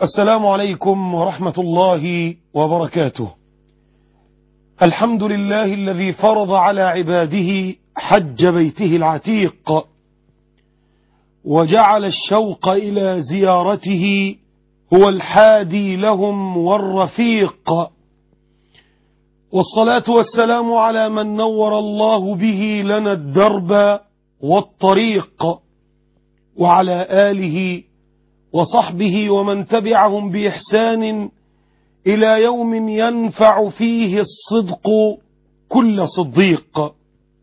السلام عليكم ورحمة الله وبركاته الحمد لله الذي فرض على عباده حج بيته العتيق وجعل الشوق إلى زيارته هو الحادي لهم والرفيق والصلاة والسلام على من نور الله به لنا الدرب والطريق وعلى آله وصحبه ومن تبعهم بإحسان إلى يوم ينفع فيه الصدق كل صديق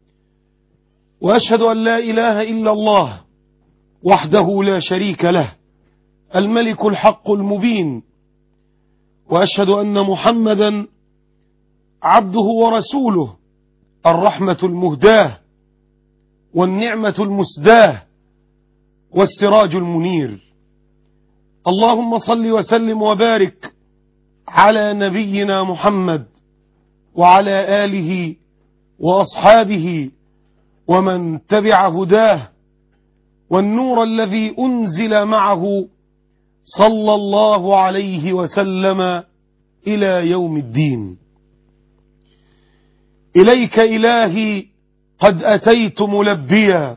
وأشهد أن لا إله إلا الله وحده لا شريك له الملك الحق المبين وأشهد أن محمدا عبده ورسوله الرحمة المهداه والنعمة المسداه والسراج المنير اللهم صل وسلم وبارك على نبينا محمد وعلى آله وأصحابه ومن تبع هداه والنور الذي أنزل معه صلى الله عليه وسلم إلى يوم الدين إليك إلهي قد أتيت ملبيا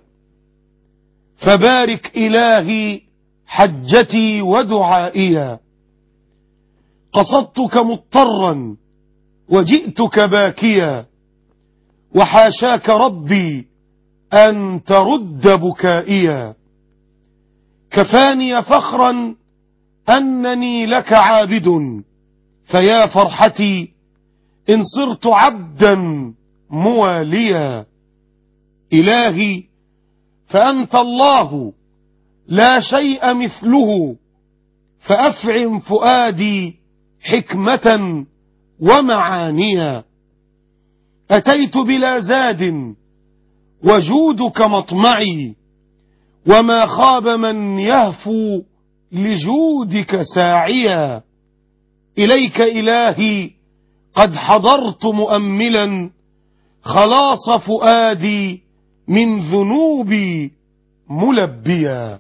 فبارك إلهي حجتي ودعائيا قصدتك مضطرا وجئتك باكيا وحاشاك ربي أن ترد بكائيا كفاني فخرا أنني لك عابد فيا فرحتي إن صرت عبدا مواليا إلهي فأنت الله لا شيء مثله فأفعم فؤادي حكمة ومعانيا أتيت بلا زاد وجودك مطمعي وما خاب من يهفو لجودك ساعيا إليك إلهي قد حضرت مؤملا خلاص فؤادي من ذنوبي ملبيا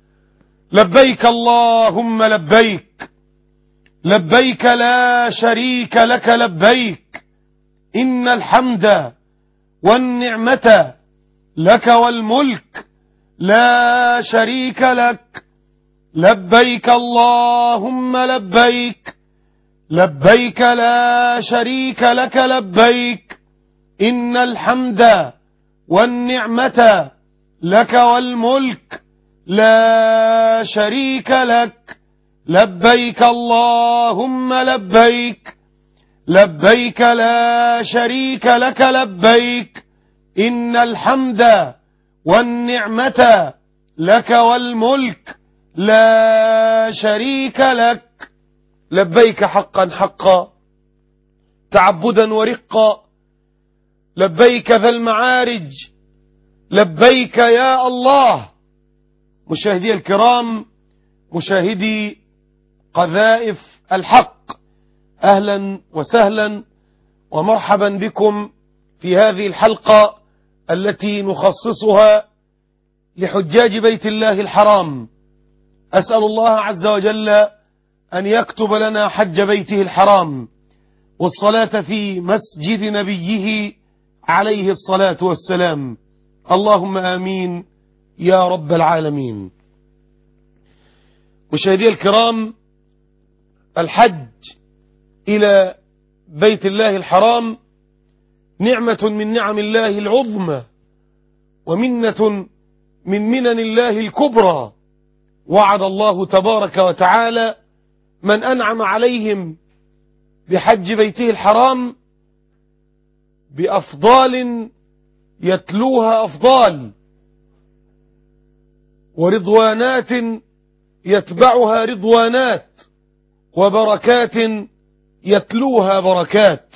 لبيك اللهم لبيك لبيك لا شريك لك لبيك إن الحمد والنعمة لك والملك لا شريك لك لبيك اللهم لبيك لبيك لا شريك لك لبيك إن الحمد والنعمة لك والملك لا شريك لك لبيك اللهم لبيك لبيك لا شريك لك لبيك إن الحمد والنعمة لك والملك لا شريك لك لبيك حقا حقا تعبدا ورقا لبيك ذا المعارج لبيك يا الله مشاهدي الكرام مشاهدي قذائف الحق أهلا وسهلا ومرحبا بكم في هذه الحلقة التي نخصصها لحجاج بيت الله الحرام أسأل الله عز وجل أن يكتب لنا حج بيته الحرام والصلاة في مسجد نبيه عليه الصلاة والسلام اللهم آمين يا رب العالمين مشاهدي الكرام الحج إلى بيت الله الحرام نعمة من نعم الله العظمى ومنة من منن الله الكبرى وعد الله تبارك وتعالى من أنعم عليهم بحج بيته الحرام بأفضال يتلوها أفضال ورضوانات يتبعها رضوانات وبركات يتلوها بركات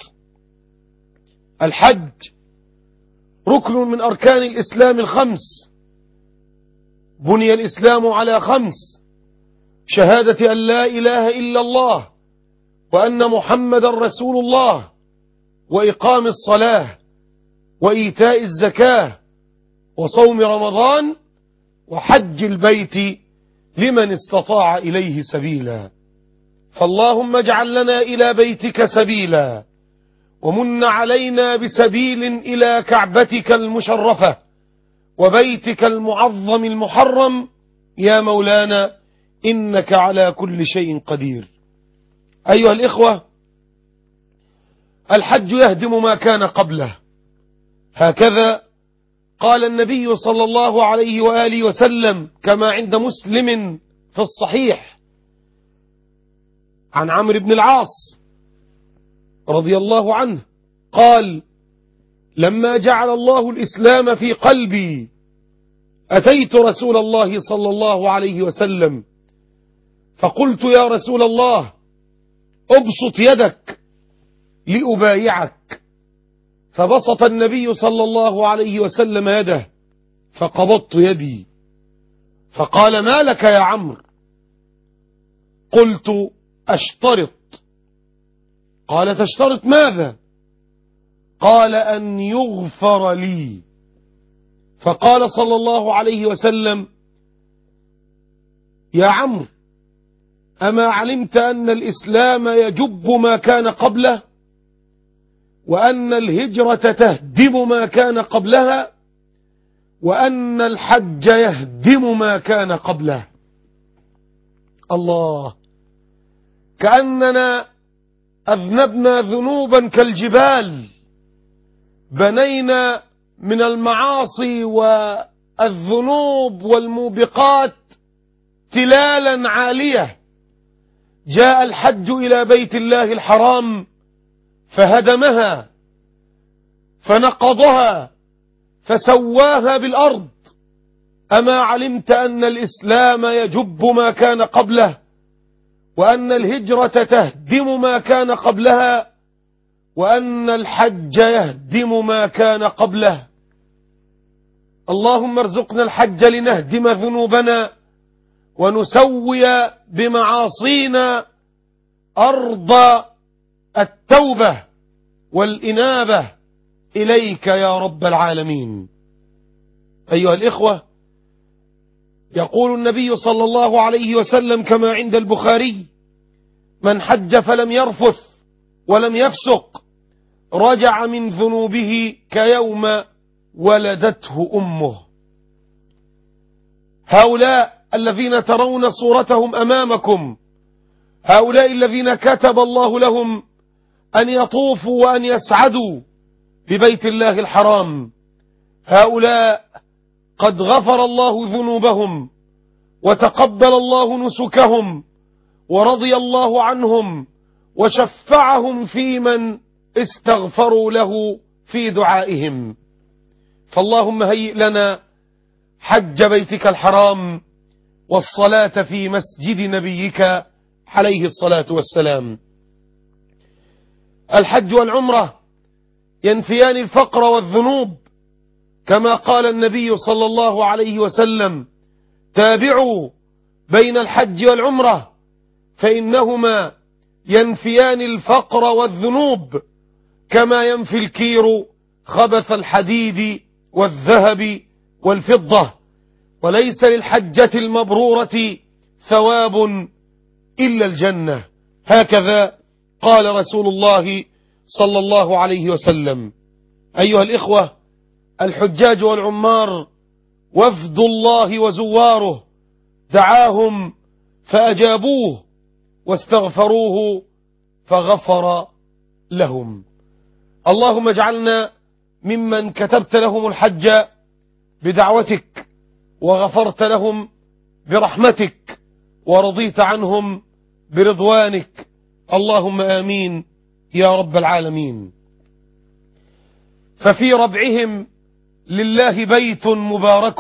الحج ركن من أركان الإسلام الخمس بني الإسلام على خمس شهادة أن لا إله إلا الله وأن محمد رسول الله وإقام الصلاة وإيتاء الزكاة وصوم رمضان وحج البيت لمن استطاع إليه سبيلا فاللهم اجعل لنا إلى بيتك سبيلا ومن علينا بسبيل إلى كعبتك المشرفة وبيتك المعظم المحرم يا مولانا إنك على كل شيء قدير أيها الإخوة الحج يهدم ما كان قبله هكذا قال النبي صلى الله عليه وآله وسلم كما عند مسلم في الصحيح عن عمرو بن العاص رضي الله عنه قال لما جعل الله الإسلام في قلبي أتيت رسول الله صلى الله عليه وسلم فقلت يا رسول الله ابسط يدك لأبايعك فبسط النبي صلى الله عليه وسلم يده فقبضت يدي فقال ما لك يا عمرو قلت أشترط قال تشترط ماذا قال أن يغفر لي فقال صلى الله عليه وسلم يا عمرو أما علمت أن الإسلام يجب ما كان قبله وأن الهجرة تهدم ما كان قبلها وأن الحج يهدم ما كان قبله الله كأننا أذنبنا ذنوبا كالجبال بنينا من المعاصي والذنوب والموبقات تلالا عالية جاء الحج إلى بيت الله الحرام فهدمها فنقضها فسواها بالأرض أما علمت أن الإسلام يجب ما كان قبله وأن الهجرة تهدم ما كان قبلها وأن الحج يهدم ما كان قبله اللهم ارزقنا الحج لنهدم ذنوبنا ونسوي بمعاصينا أرض التوبة والإنابة إليك يا رب العالمين أيها الإخوة يقول النبي صلى الله عليه وسلم كما عند البخاري من حج فلم يرفث ولم يفسق رجع من ذنوبه كيوم ولدته أمه هؤلاء الذين ترون صورتهم أمامكم هؤلاء الذين كتب الله لهم أن يطوفوا وأن يسعدوا ببيت الله الحرام هؤلاء قد غفر الله ذنوبهم وتقبل الله نسكهم ورضي الله عنهم وشفعهم في من استغفروا له في دعائهم فاللهم هيئ لنا حج بيتك الحرام والصلاة في مسجد نبيك عليه الصلاة والسلام الحج والعمرة ينفيان الفقر والذنوب كما قال النبي صلى الله عليه وسلم تابعوا بين الحج والعمرة فإنهما ينفيان الفقر والذنوب كما ينفي الكير خبث الحديد والذهب والفضة وليس للحجة المبرورة ثواب إلا الجنة هكذا قال رسول الله صلى الله عليه وسلم أيها الإخوة الحجاج والعمار وفد الله وزواره دعاهم فأجابوه واستغفروه فغفر لهم اللهم اجعلنا ممن كتبت لهم الحج بدعوتك وغفرت لهم برحمتك ورضيت عنهم برضوانك اللهم آمين يا رب العالمين ففي ربعهم لله بيت مبارك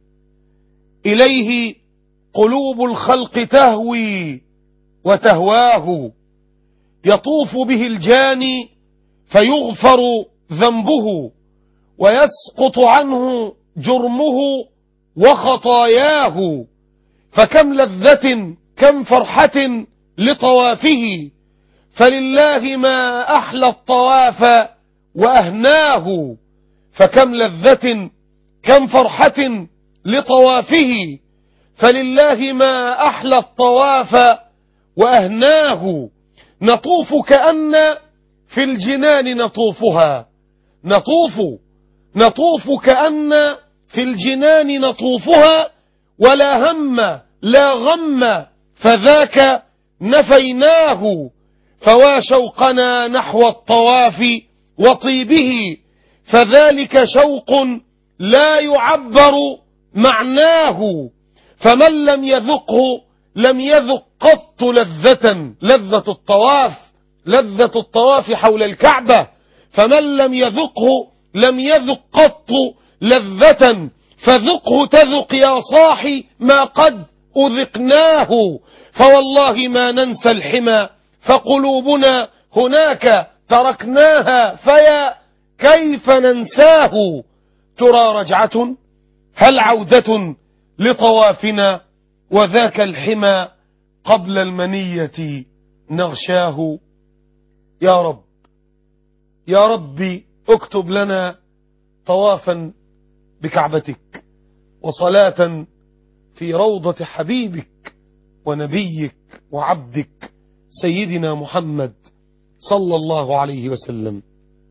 إليه قلوب الخلق تهوي وتهواه يطوف به الجاني فيغفر ذنبه ويسقط عنه جرمه وخطاياه فكم لذة كم فرحة لطوافه فلله ما أحلى الطواف وأهناه فكم لذة كم فرحة لطوافه فلله ما أحلى الطواف وأهناه نطوف كأن في الجنان نطوفها نطوف نطوف كأن في الجنان نطوفها ولا هم لا غم فذاك نفيناه فوا شوقنا نحو الطواف وطيبه فذلك شوق لا يعبر معناه فمن لم يذقه لم يذق قط لذة لذة الطواف لذة الطواف حول الكعبة فمن لم يذقه لم يذق قط لذة فذقه تذق يا صاحي ما قد أذقناه فوالله ما ننسى الحمى فقلوبنا هناك تركناها فيا كيف ننساه ترى رجعة هل عودة لطوافنا وذاك الحمى قبل المنية نغشاه يا رب يا ربي اكتب لنا طوافا بكعبتك وصلاة في روضة حبيبك ونبيك وعبدك سيدنا محمد صلى الله عليه وسلم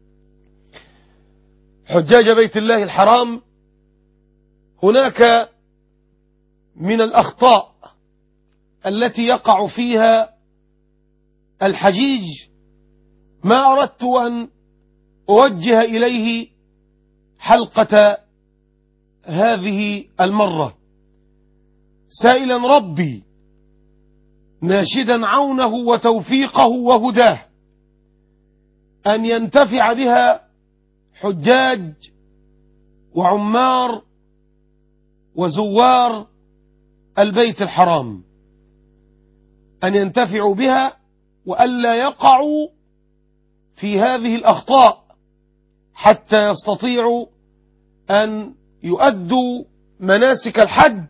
حجاج بيت الله الحرام هناك من الأخطاء التي يقع فيها الحجيج ما أردت أن أوجه إليه حلقة هذه المرة سائلا ربي ناشدا عونه وتوفيقه وهداه أن ينتفع بها حجاج وعمار وزوار البيت الحرام أن ينتفعوا بها وألا يقعوا في هذه الأخطاء حتى يستطيعوا أن يؤدوا مناسك الحج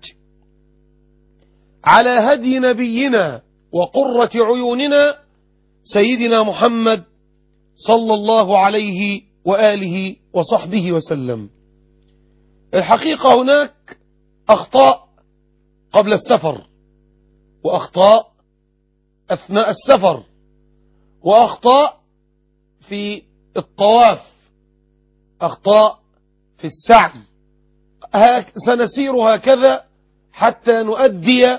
على هدي نبينا وقرة عيوننا سيدنا محمد صلى الله عليه وآله وصحبه وسلم الحقيقة هناك أخطاء قبل السفر وأخطاء أثناء السفر وأخطاء في الطواف أخطاء في السعي سنسير هكذا حتى نؤدي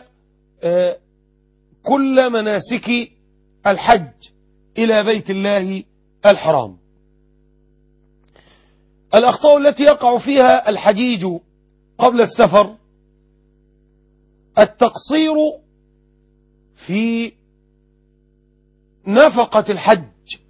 كل مناسك الحج إلى بيت الله الحرام الأخطاء التي يقع فيها الحجيج قبل السفر التقصير في نفقة الحج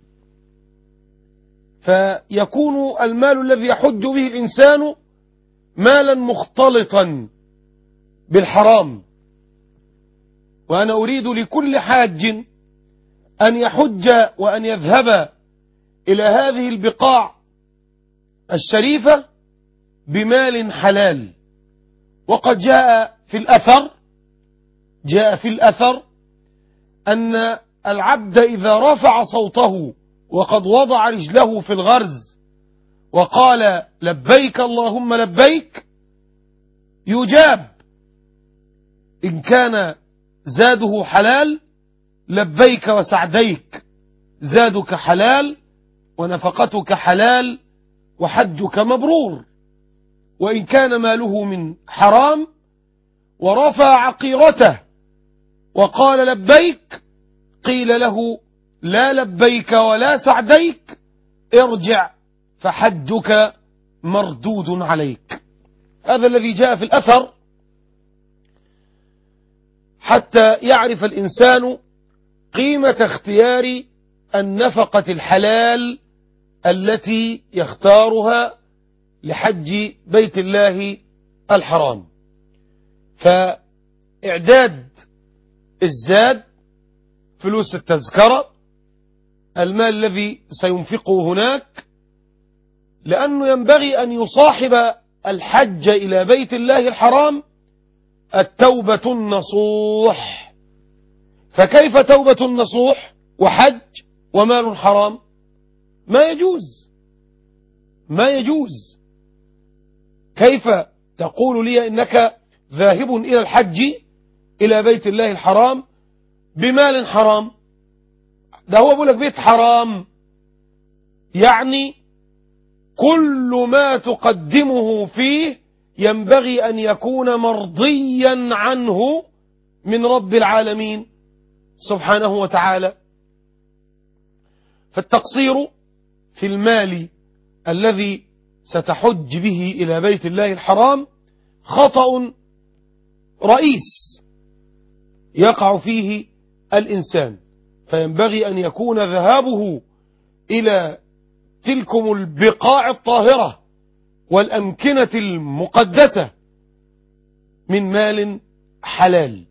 فيكون المال الذي يحج به الإنسان مالا مختلطا بالحرام وأنا أريد لكل حاج أن يحج وأن يذهب إلى هذه البقاع الشريفة بمال حلال وقد جاء في الأثر جاء في الأثر أن العبد إذا رفع صوته وقد وضع رجله في الغرز وقال لبيك اللهم لبيك يجاب إن كان زاده حلال لبيك وسعديك زادك حلال ونفقتك حلال وحجك مبرور وإن كان ماله من حرام ورفع عقيرته وقال لبيك قيل له لا لبيك ولا سعديك ارجع فحجك مردود عليك هذا الذي جاء في الأثر حتى يعرف الإنسان قيمة اختيار النفقة الحلال التي يختارها لحج بيت الله الحرام فإعداد الزاد فلوس التذكرة المال الذي سينفقه هناك لأنه ينبغي أن يصاحب الحج إلى بيت الله الحرام التوبة النصوح فكيف توبة النصوح وحج ومال حرام ما يجوز ما يجوز كيف تقول لي إنك ذاهب إلى الحج إلى بيت الله الحرام بمال حرام ده هو بيقول لك بيت حرام يعني كل ما تقدمه فيه ينبغي أن يكون مرضيا عنه من رب العالمين سبحانه وتعالى فالتقصير في المال الذي ستحج به إلى بيت الله الحرام خطأ رئيس يقع فيه الإنسان فينبغي أن يكون ذهابه إلى تلكم البقاع الطاهرة والأمكنة المقدسة من مال حلال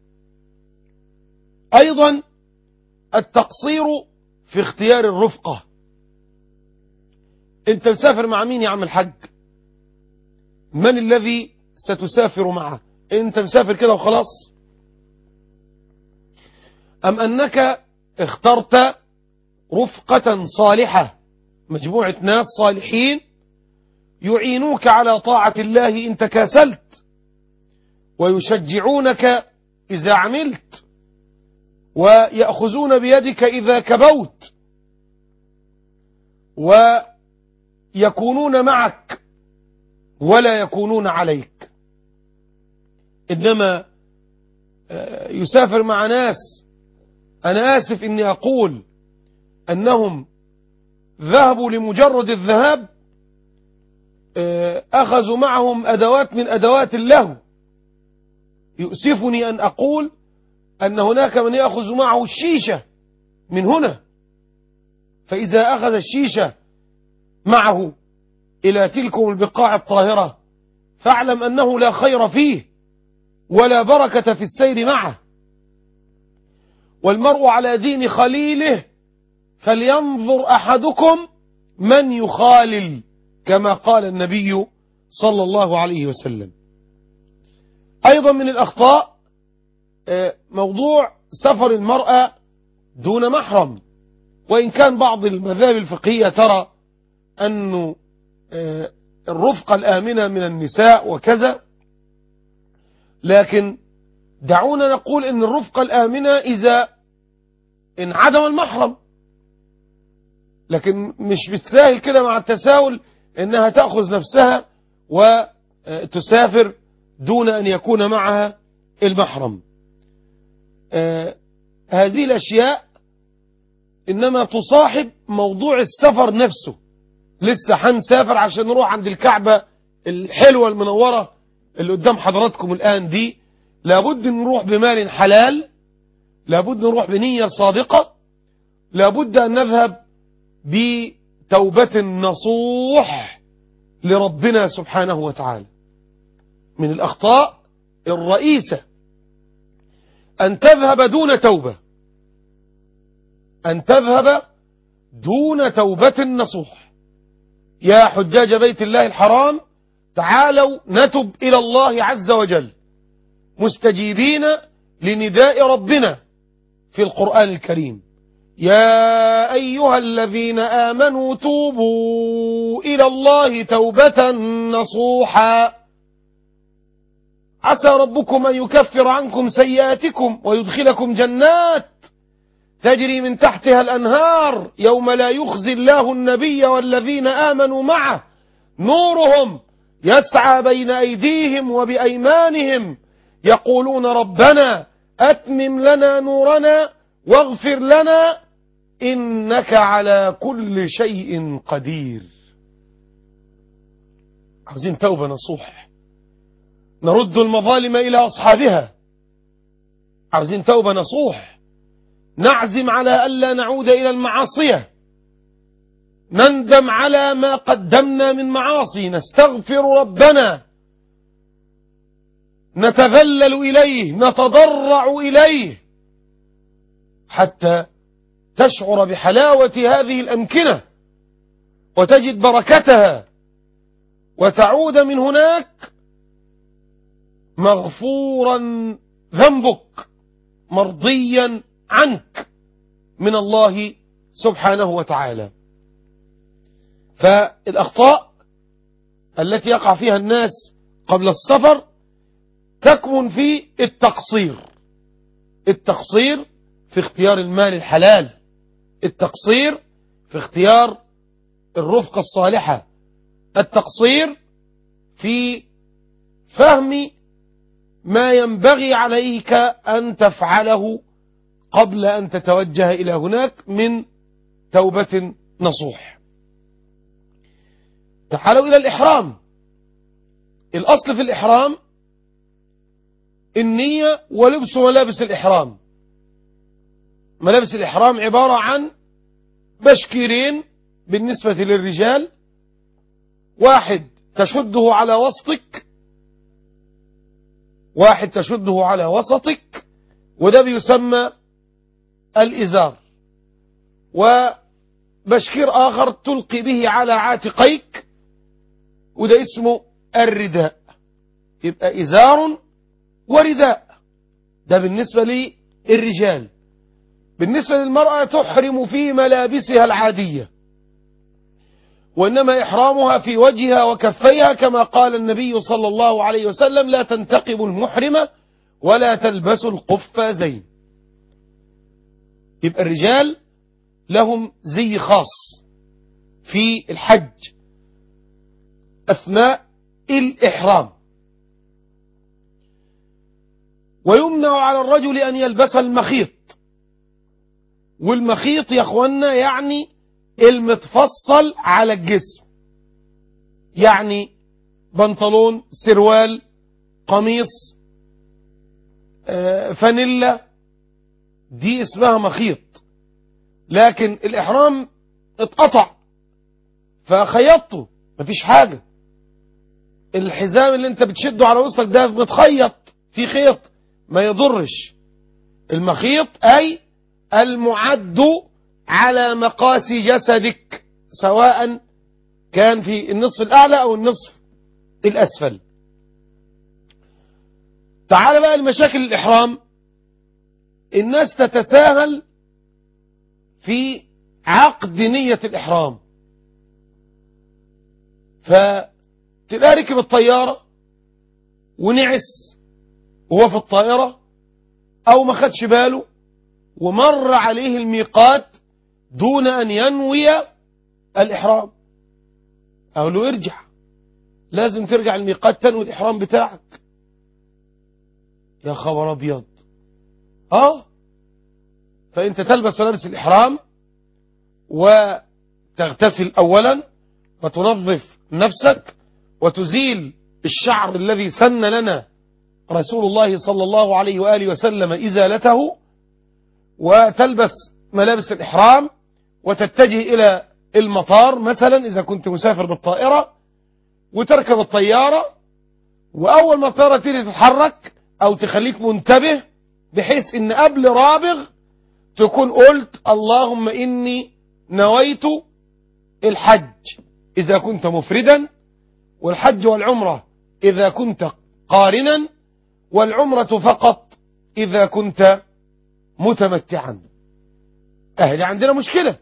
أيضا التقصير في اختيار الرفقة انت مسافر مع مين يا عم الحج من الذي ستسافر معه انت مسافر كده وخلاص ام انك اخترت رفقة صالحة مجموعة ناس صالحين يعينوك على طاعة الله إن تكاسلت ويشجعونك إذا عملت ويأخذون بيدك إذا كبوت ويكونون معك ولا يكونون عليك إنما يسافر مع ناس أنا آسف إني أقول أنهم ذهبوا لمجرد الذهاب أخذوا معهم أدوات من أدوات اللهو يؤسفني أن أقول أن هناك من يأخذ معه الشيشة من هنا فإذا أخذ الشيشة معه إلى تلكم البقاع الطاهرة فاعلم أنه لا خير فيه ولا بركة في السير معه والمرء على دين خليله فلينظر أحدكم من يخالل كما قال النبي صلى الله عليه وسلم أيضا من الأخطاء موضوع سفر المرأة دون محرم وإن كان بعض المذاهب الفقهية ترى أن الرفقة الآمنة من النساء وكذا لكن دعونا نقول أن الرفقة الآمنة إذا انعدم المحرم لكن مش بتساهل كده مع التساهل انها تأخذ نفسها وتسافر دون ان يكون معها المحرم آه هذه الاشياء انما تصاحب موضوع السفر نفسه لسه هنسافر عشان نروح عند الكعبة الحلوة المنورة اللي قدام حضراتكم الآن دي لابد نروح بمال حلال لابد نروح بنية صادقة لابد أن نذهب بتوبة نصوح لربنا سبحانه وتعالى من الأخطاء الرئيسة أن تذهب دون توبة أن تذهب دون توبة نصوح يا حجاج بيت الله الحرام تعالوا نتب إلى الله عز وجل مستجيبين لنداء ربنا في القرآن الكريم يا أيها الذين آمنوا توبوا إلى الله توبة نصوحا عسى ربكم أن يكفر عنكم سيئاتكم ويدخلكم جنات تجري من تحتها الأنهار يوم لا يخزي الله النبي والذين آمنوا معه نورهم يسعى بين أيديهم وبأيمانهم يقولون ربنا أتمم لنا نورنا واغفر لنا إنك على كل شيء قدير عاوزين توبة نصوح نرد المظالم إلى أصحابها عاوزين توبة نصوح نعزم على ألا نعود إلى المعاصية نندم على ما قدمنا من معاصي نستغفر ربنا نتذلل إليه نتضرع إليه حتى تشعر بحلاوة هذه الأمكنة وتجد بركتها وتعود من هناك مغفورا ذنبك مرضيا عنك من الله سبحانه وتعالى فالأخطاء التي يقع فيها الناس قبل السفر تكمن في التقصير التقصير في اختيار المال الحلال التقصير في اختيار الرفقة الصالحة التقصير في فهم ما ينبغي عليك أن تفعله قبل أن تتوجه إلى هناك من توبة نصوح تعالوا إلى الإحرام الأصل في الإحرام النية ولبس ملابس الإحرام ملابس الإحرام عبارة عن بشكيرين بالنسبة للرجال واحد تشده على وسطك واحد تشده على وسطك وده بيسمى الإزار وبشكير آخر تلقي به على عاتقيك وده اسمه الرداء يبقى إزار ورداء ده بالنسبة للرجال بالنسبة للمرأة تحرم في ملابسها العادية وإنما إحرامها في وجهها وكفيها كما قال النبي صلى الله عليه وسلم لا تنتقب المحرمة ولا تلبس القفازين يبقى الرجال لهم زي خاص في الحج أثناء الإحرام ويمنع على الرجل أن يلبس المخيط والمخيط يا أخوانا يعني المتفصل على الجسم يعني بنطلون سروال قميص فانيلا دي اسمها مخيط لكن الإحرام اتقطع فخيطته مفيش حاجة الحزام اللي انت بتشده على وسطك ده متخيط في خيط ما يضرش المخيط أي المعد على مقاس جسدك سواء كان في النصف الأعلى أو النصف الأسفل تعال بقى المشاكل الإحرام الناس تتساهل في عقد نية الإحرام فتلاقي ركب الطيارة ونعس وهو في الطائرة أو ما خدش باله ومر عليه الميقات دون أن ينوي الإحرام أقول له ارجع لازم ترجع الميقات تنوي الإحرام بتاعك يا خبر أبيض آه فأنت تلبس ملابس الإحرام وتغتسل أولا وتنظف نفسك وتزيل الشعر الذي سن لنا رسول الله صلى الله عليه وآله وسلم إزالته وتلبس ملابس الإحرام وتتجه إلى المطار مثلا إذا كنت مسافر بالطائرة وتركب الطيارة وأول ما الطيارة تيجي تتحرك أو تخليك منتبه بحيث إن قبل رابغ تكون قلت اللهم إني نويت الحج إذا كنت مفردا والحج والعمرة إذا كنت قارنا والعمرة فقط إذا كنت متمتعا أهل عندنا مشكلة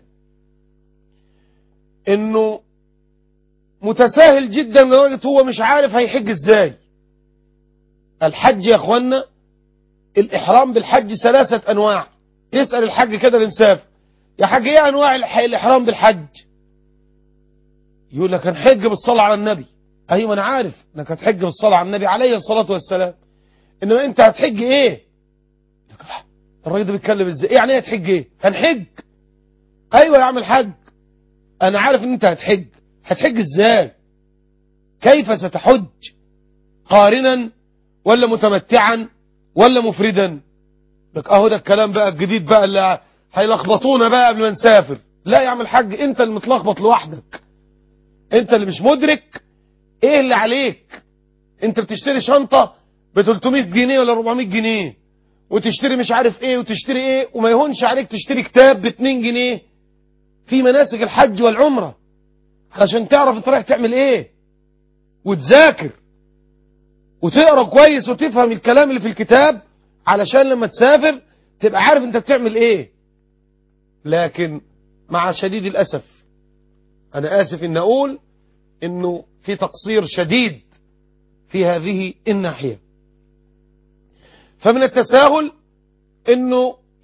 إنه متساهل جدا لدرجة هو مش عارف هيحج إزاي الحج يا أخوانا الإحرام بالحج ثلاثة أنواع يسأل الحج كده اللي مسافر يا حاج إيه أنواع الإحرام بالحج يقول لك هنحج بالصلاة على النبي أيوة أنا عارف أنك هتحج بالصلاة على النبي عليه الصلاة والسلام إنما أنت هتحج إيه الراجل ده بيتكلم إزاي يعني إيه هتحج إيه هنحج أيوة يا عم الحج أنا عارف أن أنت هتحج هتحج إزاي كيف ستحج قارنا ولا متمتعا ولا مفردا لك اهو ده الكلام بقى الجديد بقى اللي هيلخبطونا بقى قبل ما نسافر لا يا عم الحاج انت اللي متلخبط لوحدك انت اللي مش مدرك ايه اللي عليك انت بتشتري شنطة ب 300 جنيه ولا 400 جنيه وتشتري مش عارف ايه وتشتري ايه وما يهونش عليك تشتري كتاب ب 2 جنيه في مناسك الحج والعمرة علشان تعرف انت رايح تعمل ايه وتذاكر وتقرا كويس وتفهم الكلام اللي في الكتاب علشان لما تسافر تبقى عارف انت بتعمل ايه لكن مع شديد الأسف أنا آسف إن أقول إنه في تقصير شديد في هذه الناحية فمن التساهل إنه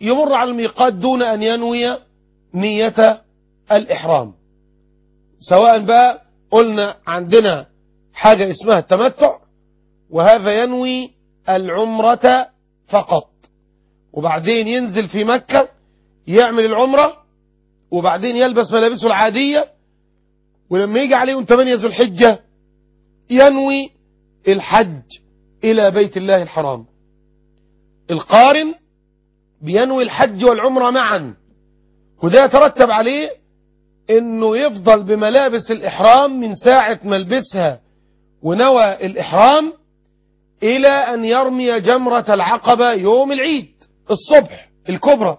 يمر على الميقات دون أن ينوي نية الإحرام سواء بقى قلنا عندنا حاجة اسمها التمتع وهذا ينوي العمرة فقط وبعدين ينزل في مكة يعمل العمرة وبعدين يلبس ملابسه العادية ولما يجي عليهم 8 ذو الحجة ينوي الحج إلى بيت الله الحرام القارن بينوي الحج والعمرة معا وده يترتب عليه انه يفضل بملابس الإحرام من ساعة ما لبسها ونوى الإحرام إلى أن يرمي جمرة العقبة يوم العيد الصبح الكبرى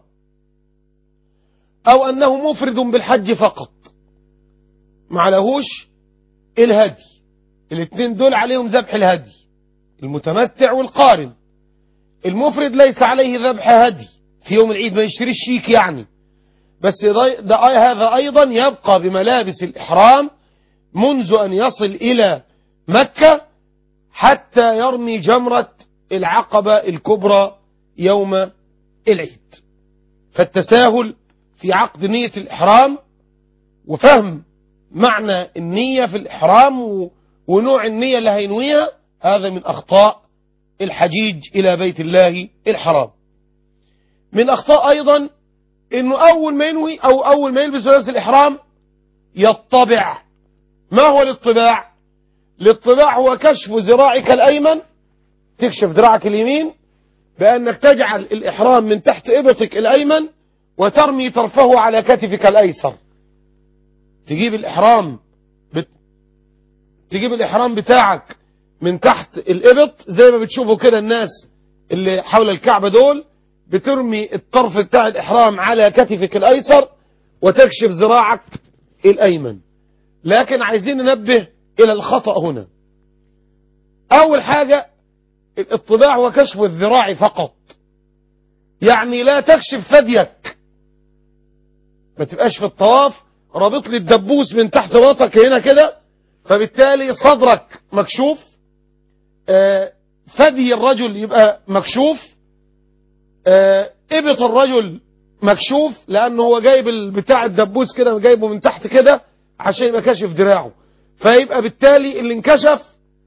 أو أنه مفرد بالحج فقط معلهوش الهدي الاثنين دول عليهم ذبح الهدي المتمتع والقارن المفرد ليس عليه ذبح هدي في يوم العيد ما يشتريش شيك يعني بس ده هذا أيضا يبقى بملابس الإحرام منذ أن يصل إلى مكة حتى يرمي جمرة العقبة الكبرى يوم العيد فالتساهل في عقد نية الإحرام وفهم معنى النية في الإحرام ونوع النية اللي هينويها هذا من أخطاء الحجيج إلى بيت الله الحرام من أخطاء أيضا أنه أول ما ينوي أو أول ما يلبس لبس الإحرام يطبع ما هو الاطباع الاطباع هو كشف ذراعك الأيمن تكشف ذراعك اليمين بأنك تجعل الإحرام من تحت إبطك الأيمن وترمي طرفه على كتفك الأيسر تجيب الإحرام بت... تجيب الإحرام بتاعك من تحت الإبط زي ما بتشوفوا كده الناس اللي حول الكعبة دول بترمي الطرف بتاع الإحرام على كتفك الأيسر وتكشف ذراعك الأيمن لكن عايزين ننبه إلى الخطأ هنا أول حاجة الطباع وكشف الذراع فقط يعني لا تكشف ثديك ما تبقاش في الطواف رابط لي الدبوس من تحت باطك هنا كده فبالتالي صدرك مكشوف آه ثدي الرجل يبقى مكشوف آه ابط الرجل مكشوف لانه هو جايب بتاع الدبوس كده جايبه من تحت كده عشان يبقى كاشف دراعه فيبقى بالتالي اللي انكشف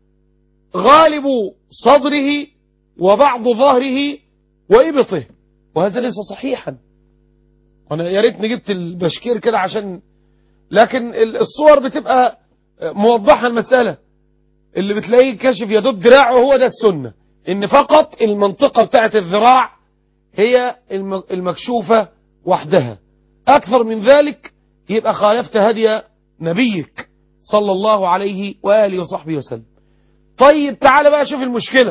غالب صدره وبعض ظهره وإبطه وهذا ليس صحيحا وانا يا ريتني جبت البشكير كده عشان لكن الصور بتبقى موضحة المسألة اللي بتلاقيه كاشف يدب دراعه هو ده السنة ان فقط المنطقة بتاعت الذراع هي المكشوفة وحدها اكثر من ذلك يبقى خالفت هدي نبيك صلى الله عليه وآله وصحبه وسلم طيب تعال بقى شوف المشكلة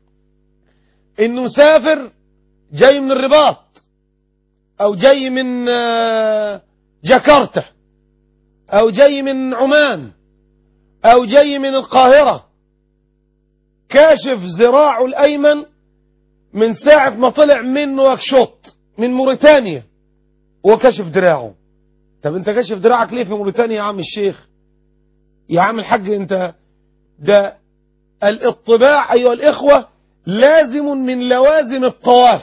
انه سافر جاي من الرباط او جاي من جاكرتا او جاي من عمان او جاي من القاهرة كاشف ذراعه الايمن من ساعة ما طلع من نواكشوط من موريتانيا وكشف دراعه طب انت كشف دراعك ليه في موريتانيا يا عم الشيخ يا عم الحاج انت ده الاطباع ايها الاخوة لازم من لوازم الطواف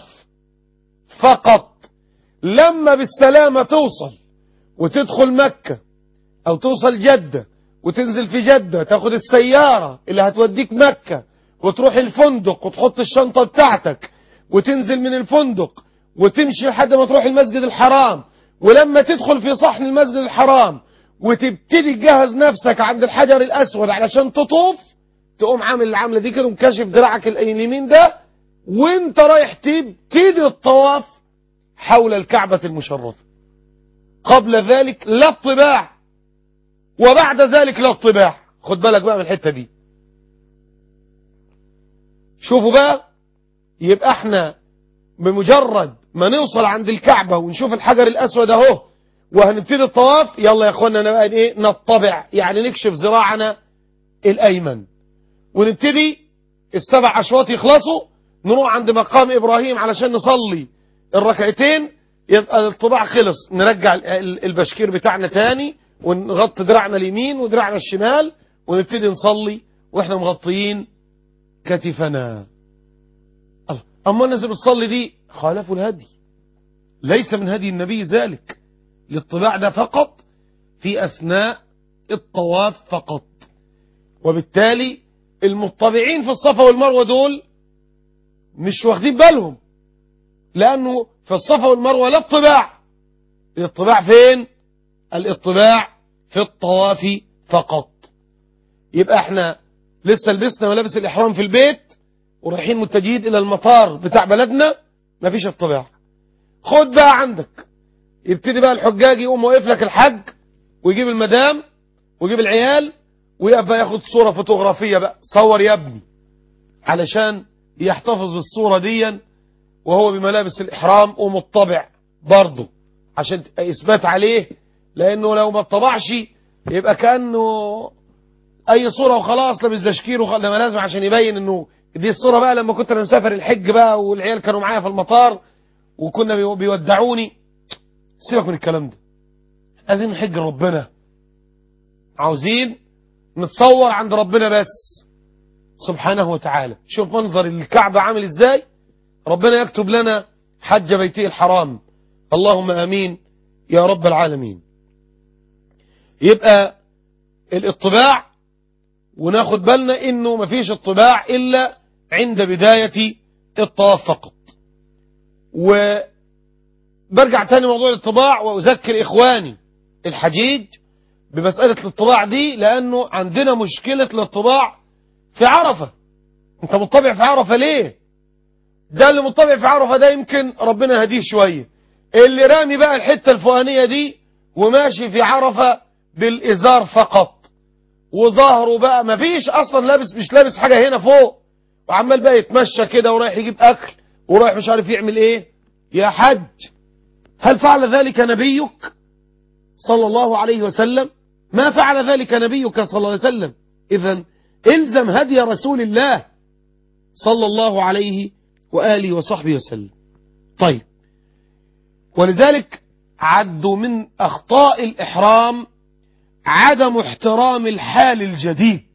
فقط لما بالسلامة توصل وتدخل مكة او توصل جدة وتنزل في جدة تاخد السيارة اللي هتوديك مكة وتروح الفندق وتحط الشنطة بتاعتك وتنزل من الفندق وتمشي لحد ما تروح المسجد الحرام ولما تدخل في صحن المسجد الحرام وتبتدي تجهز نفسك عند الحجر الأسود علشان تطوف تقوم عامل العملة دي كده ومكشف دراعك اليمين ده وانت رايح تبتدي الطواف حول الكعبة المشرفة قبل ذلك لا الطباع وبعد ذلك لا الطباع خد بالك بقى من الحتة دي شوفوا بقى يبقى احنا بمجرد ما نوصل عند الكعبة ونشوف الحجر الأسود اهو وهنبتدي الطواف يلا يا اخوانا بقى ايه نطبع يعني نكشف ذراعنا الأيمن ونبتدي السبع أشواط يخلصوا نروح عند مقام إبراهيم علشان نصلي الركعتين يبقى الطباع خلص نرجع البشكير بتاعنا تاني ونغطي دراعنا اليمين ودراعنا الشمال ونبتدي نصلي واحنا مغطيين كتفنا الله اما الناس اللي بتصلي دي خالفوا الهدي ليس من هدي النبي ذلك الاطباع ده فقط في أثناء الطواف فقط وبالتالي المطبعين في الصفا والمروة دول مش واخدين بالهم لأنه في الصفا والمروة لا اطباع الاطباع فين الاطباع في الطواف فقط يبقى احنا لسه لبسنا ملابس الإحرام في البيت ورايحين متجهين إلى المطار بتاع بلدنا مفيش اطباع خد بقى عندك يبتدي بقى الحجاج يقوم واقف لك الحج ويجيب المدام ويجيب العيال ويقف بقى ياخد صورة فوتوغرافية بقى صور يا ابني علشان يحتفظ بالصورة ديا وهو بملابس الإحرام ومطبع برضه عشان إثبات عليه لأنه لو ما اتطبعش يبقى كأنه أي صورة وخلاص لابس بشكير وخ... لما لازم عشان يبين إنه دي الصورة بقى لما كنت أنا مسافر الحج بقى والعيال كانوا معايا في المطار وكنا بي- بيودعوني سيبك من الكلام ده عايزين نحج ربنا عاوزين نتصور عند ربنا بس سبحانه وتعالى شوف منظر الكعبة عامل ازاي ربنا يكتب لنا حج بيته الحرام اللهم امين يا رب العالمين يبقى الاطباع وناخد بالنا انه مفيش اطباع الا عند بداية الطواف فقط وبرجع تاني موضوع الاطباع واذكر اخواني الحجيج بمسألة الاطباع دي لانه عندنا مشكلة الاطباع في عرفة انت مطبع في عرفة ليه ده اللي مطبع في عرفة ده يمكن ربنا يهديه شوية اللي رامي بقى الحتة الفوقانية دي وماشي في عرفة بالإزار فقط وظهره بقى مفيش أصلا لابس مش لابس حاجة هنا فوق وعمال بقى يتمشى كده ورايح يجيب أكل ورايح مش عارف يعمل إيه يا حج هل فعل ذلك نبيك صلى الله عليه وسلم ما فعل ذلك نبيك صلى الله عليه وسلم إذا الزم هدي رسول الله صلى الله عليه وآله وصحبه وسلم طيب ولذلك عدوا من أخطاء الإحرام عدم احترام الحال الجديد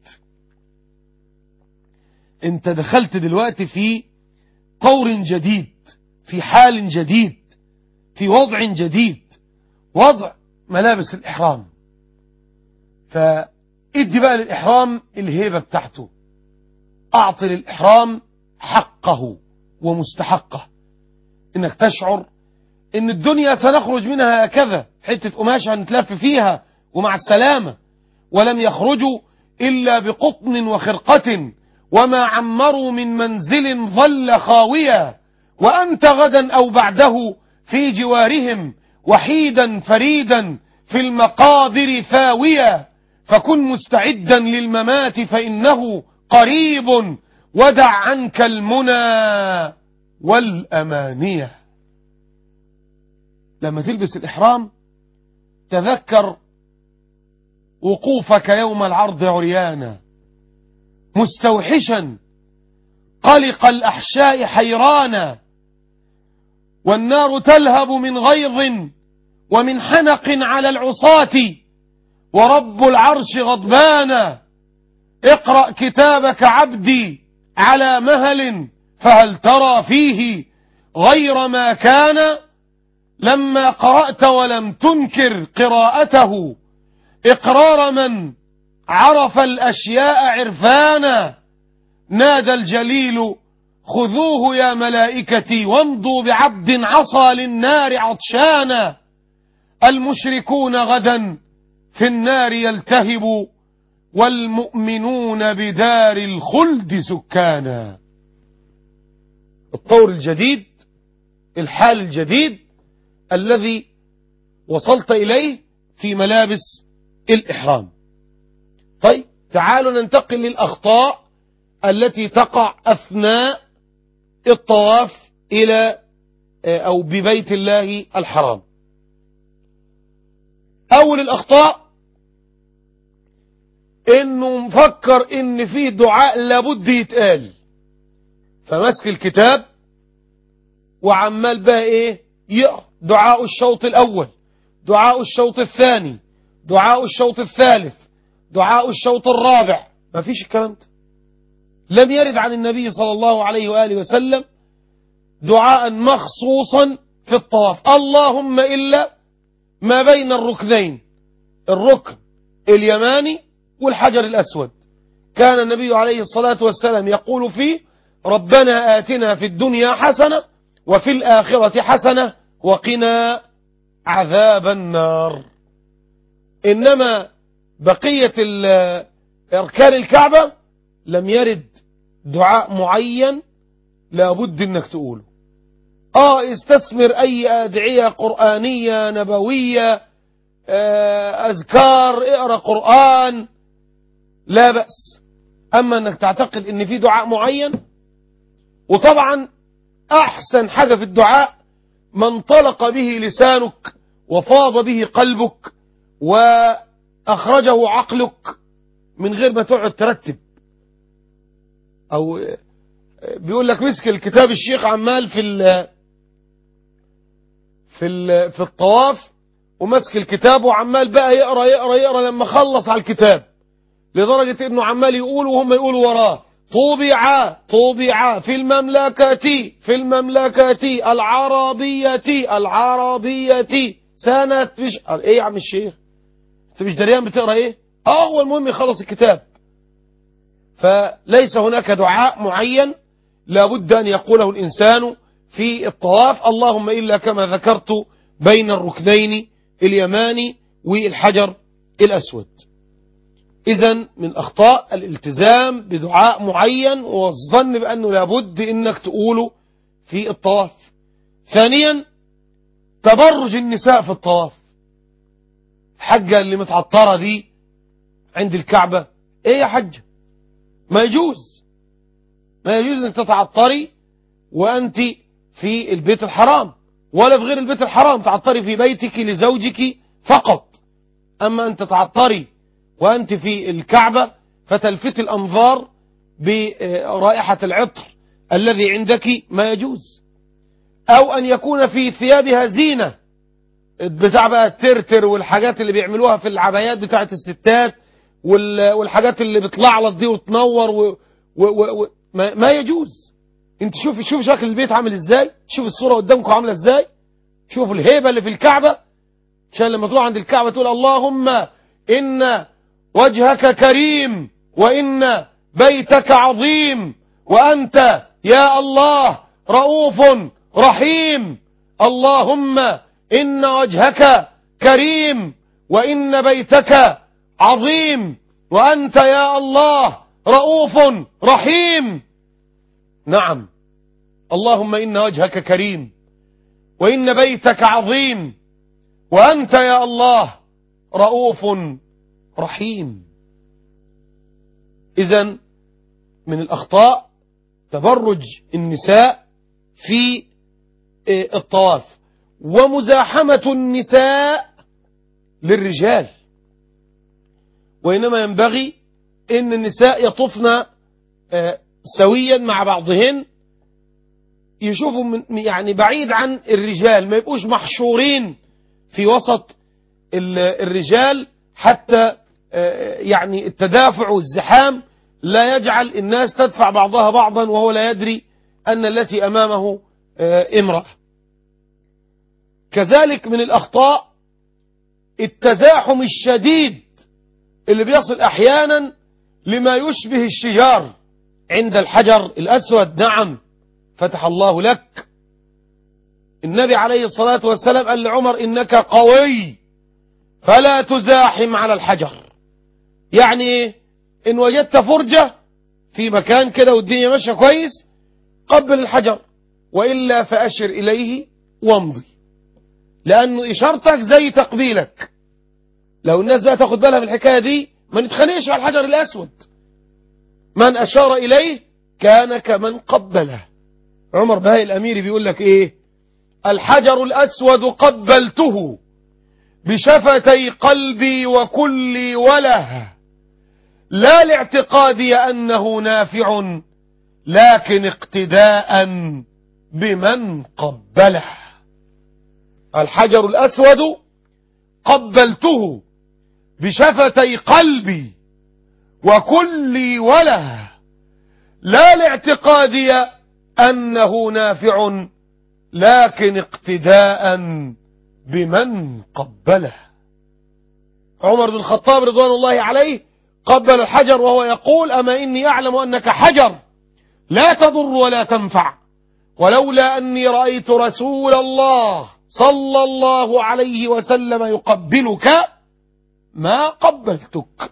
انت دخلت دلوقتي في قور جديد في حال جديد في وضع جديد وضع ملابس الإحرام فادي بقى للإحرام الهيبة بتاعته أعطي للإحرام حقه ومستحقه إنك تشعر إن الدنيا سنخرج منها هكذا حتة قماشة هنتلف فيها ومع السلامة ولم يخرجوا إلا بقطن وخرقة وما عمروا من منزل ظل خاويا وأنت غدا أو بعده في جوارهم وحيدا فريدا في المقابر ثاويا فكن مستعدا للممات فإنه قريب ودع عنك المنى والأمانية لما تلبس الإحرام تذكر وقوفك يوم العرض عريانا مستوحشا قلق الأحشاء حيرانا والنار تلهب من غيظ ومن حنق على العصاة ورب العرش غضبانا اقرأ كتابك عبدي على مهل فهل ترى فيه غير ما كان لما قرأت ولم تنكر قراءته إقرار من عرف الأشياء عرفانا نادى الجليل خذوه يا ملائكتي وامضوا بعبد عصى للنار عطشانا المشركون غدا في النار يلتهب والمؤمنون بدار الخلد سكانا الطور الجديد الحال الجديد الذي وصلت إليه في ملابس الإحرام طيب تعالوا ننتقل للأخطاء التي تقع أثناء الطواف إلى أو ببيت الله الحرام أول الأخطاء إنه مفكر إن فيه دعاء لابد يتقال فمسك الكتاب وعمال بقى إيه يقرأ دعاء الشوط الأول دعاء الشوط الثاني دعاء الشوط الثالث دعاء الشوط الرابع ما فيش الكلام ده لم يرد عن النبي صلى الله عليه وآله وسلم دعاء مخصوصا في الطواف اللهم إلا ما بين الركنين الركن اليماني والحجر الأسود كان النبي عليه الصلاة والسلام يقول فيه ربنا آتنا في الدنيا حسنة وفي الآخرة حسنة وقنا عذاب النار إنما بقية ال- أركان الكعبة لم يرد دعاء معين لابد انك تقوله اه استثمر اي ادعية قرآنية نبوية آه، اذكار اقرأ قرآن لا بأس اما انك تعتقد ان في دعاء معين وطبعا احسن حاجة في الدعاء ما انطلق به لسانك وفاض به قلبك واخرجه عقلك من غير ما تقعد ترتب او آه، بيقول لك مسك الكتاب الشيخ عمال في ال في ال في الطواف ومسك الكتاب وعمال بقى يقرا يقرا يقرا لما خلص على الكتاب لدرجة انه عمال يقول وهم يقولوا وراه طبع طبع في المملكة في المملكة العربية العربية سنة مش ايه يا عم الشيخ انت مش دريان بتقرا ايه اه هو المهم يخلص الكتاب فليس هناك دعاء معين لابد أن يقوله الإنسان في الطواف اللهم إلا كما ذكرت بين الركنين اليماني والحجر الأسود إذا من أخطاء الالتزام بدعاء معين والظن بأنه لابد إنك تقوله في الطواف ثانيا تبرج النساء في الطواف الحجة اللي متعطرة دي عند الكعبة ايه يا حجة ما يجوز ما يجوز انك تتعطري وانت في البيت الحرام ولا في غير البيت الحرام تعطري في بيتك لزوجك فقط اما ان تتعطري وانت في الكعبة فتلفت الانظار برائحة العطر الذي عندك ما يجوز او ان يكون في ثيابها زينة بتاع بقى الترتر والحاجات اللي بيعملوها في العبايات بتاعت الستات وال- والحاجات اللي بتلعلط دي وتنور و... و... و... و... ما... ما يجوز انت شوف شوف شكل البيت عامل ازاي شوف الصورة قدامكم عاملة ازاي شوف الهيبة اللي في الكعبة عشان لما تروح عند الكعبة تقول اللهم إن وجهك كريم وإن بيتك عظيم وأنت يا الله رؤوف رحيم اللهم إن وجهك كريم وإن بيتك عظيم وأنت يا الله رؤوف رحيم نعم اللهم إن وجهك كريم وإن بيتك عظيم وأنت يا الله رؤوف رحيم إذا من الأخطاء تبرج النساء في الطواف ومزاحمة النساء للرجال وإنما ينبغي أن النساء يطفن سويا مع بعضهن يشوفوا من يعني بعيد عن الرجال ما يبقوش محشورين في وسط الرجال حتى يعني التدافع والزحام لا يجعل الناس تدفع بعضها بعضا وهو لا يدري أن التي أمامه امرأة كذلك من الأخطاء التزاحم الشديد اللي بيصل أحيانا لما يشبه الشجار عند الحجر الأسود نعم فتح الله لك النبي عليه الصلاة والسلام قال لعمر إنك قوي فلا تزاحم على الحجر يعني إن وجدت فرجة في مكان كده والدنيا ماشية كويس قبل الحجر وإلا فأشر إليه وامضي لأنه إشارتك زي تقبيلك لو الناس بقى تاخد بالها من الحكاية دي ما نتخانقش على الحجر الأسود من أشار إليه كان كمن قبله عمر بهاي الأميري بيقول لك إيه الحجر الأسود قبلته بشفتي قلبي وكلي وله لا لاعتقادي أنه نافع لكن اقتداء بمن قبله الحجر الأسود قبلته بشفتي قلبي وكلي وله لا لاعتقادي أنه نافع لكن اقتداء بمن قبله عمر بن الخطاب رضوان الله عليه قبل الحجر وهو يقول أما إني أعلم أنك حجر لا تضر ولا تنفع ولولا أني رأيت رسول الله صلى الله عليه وسلم يقبلك ما قبلتك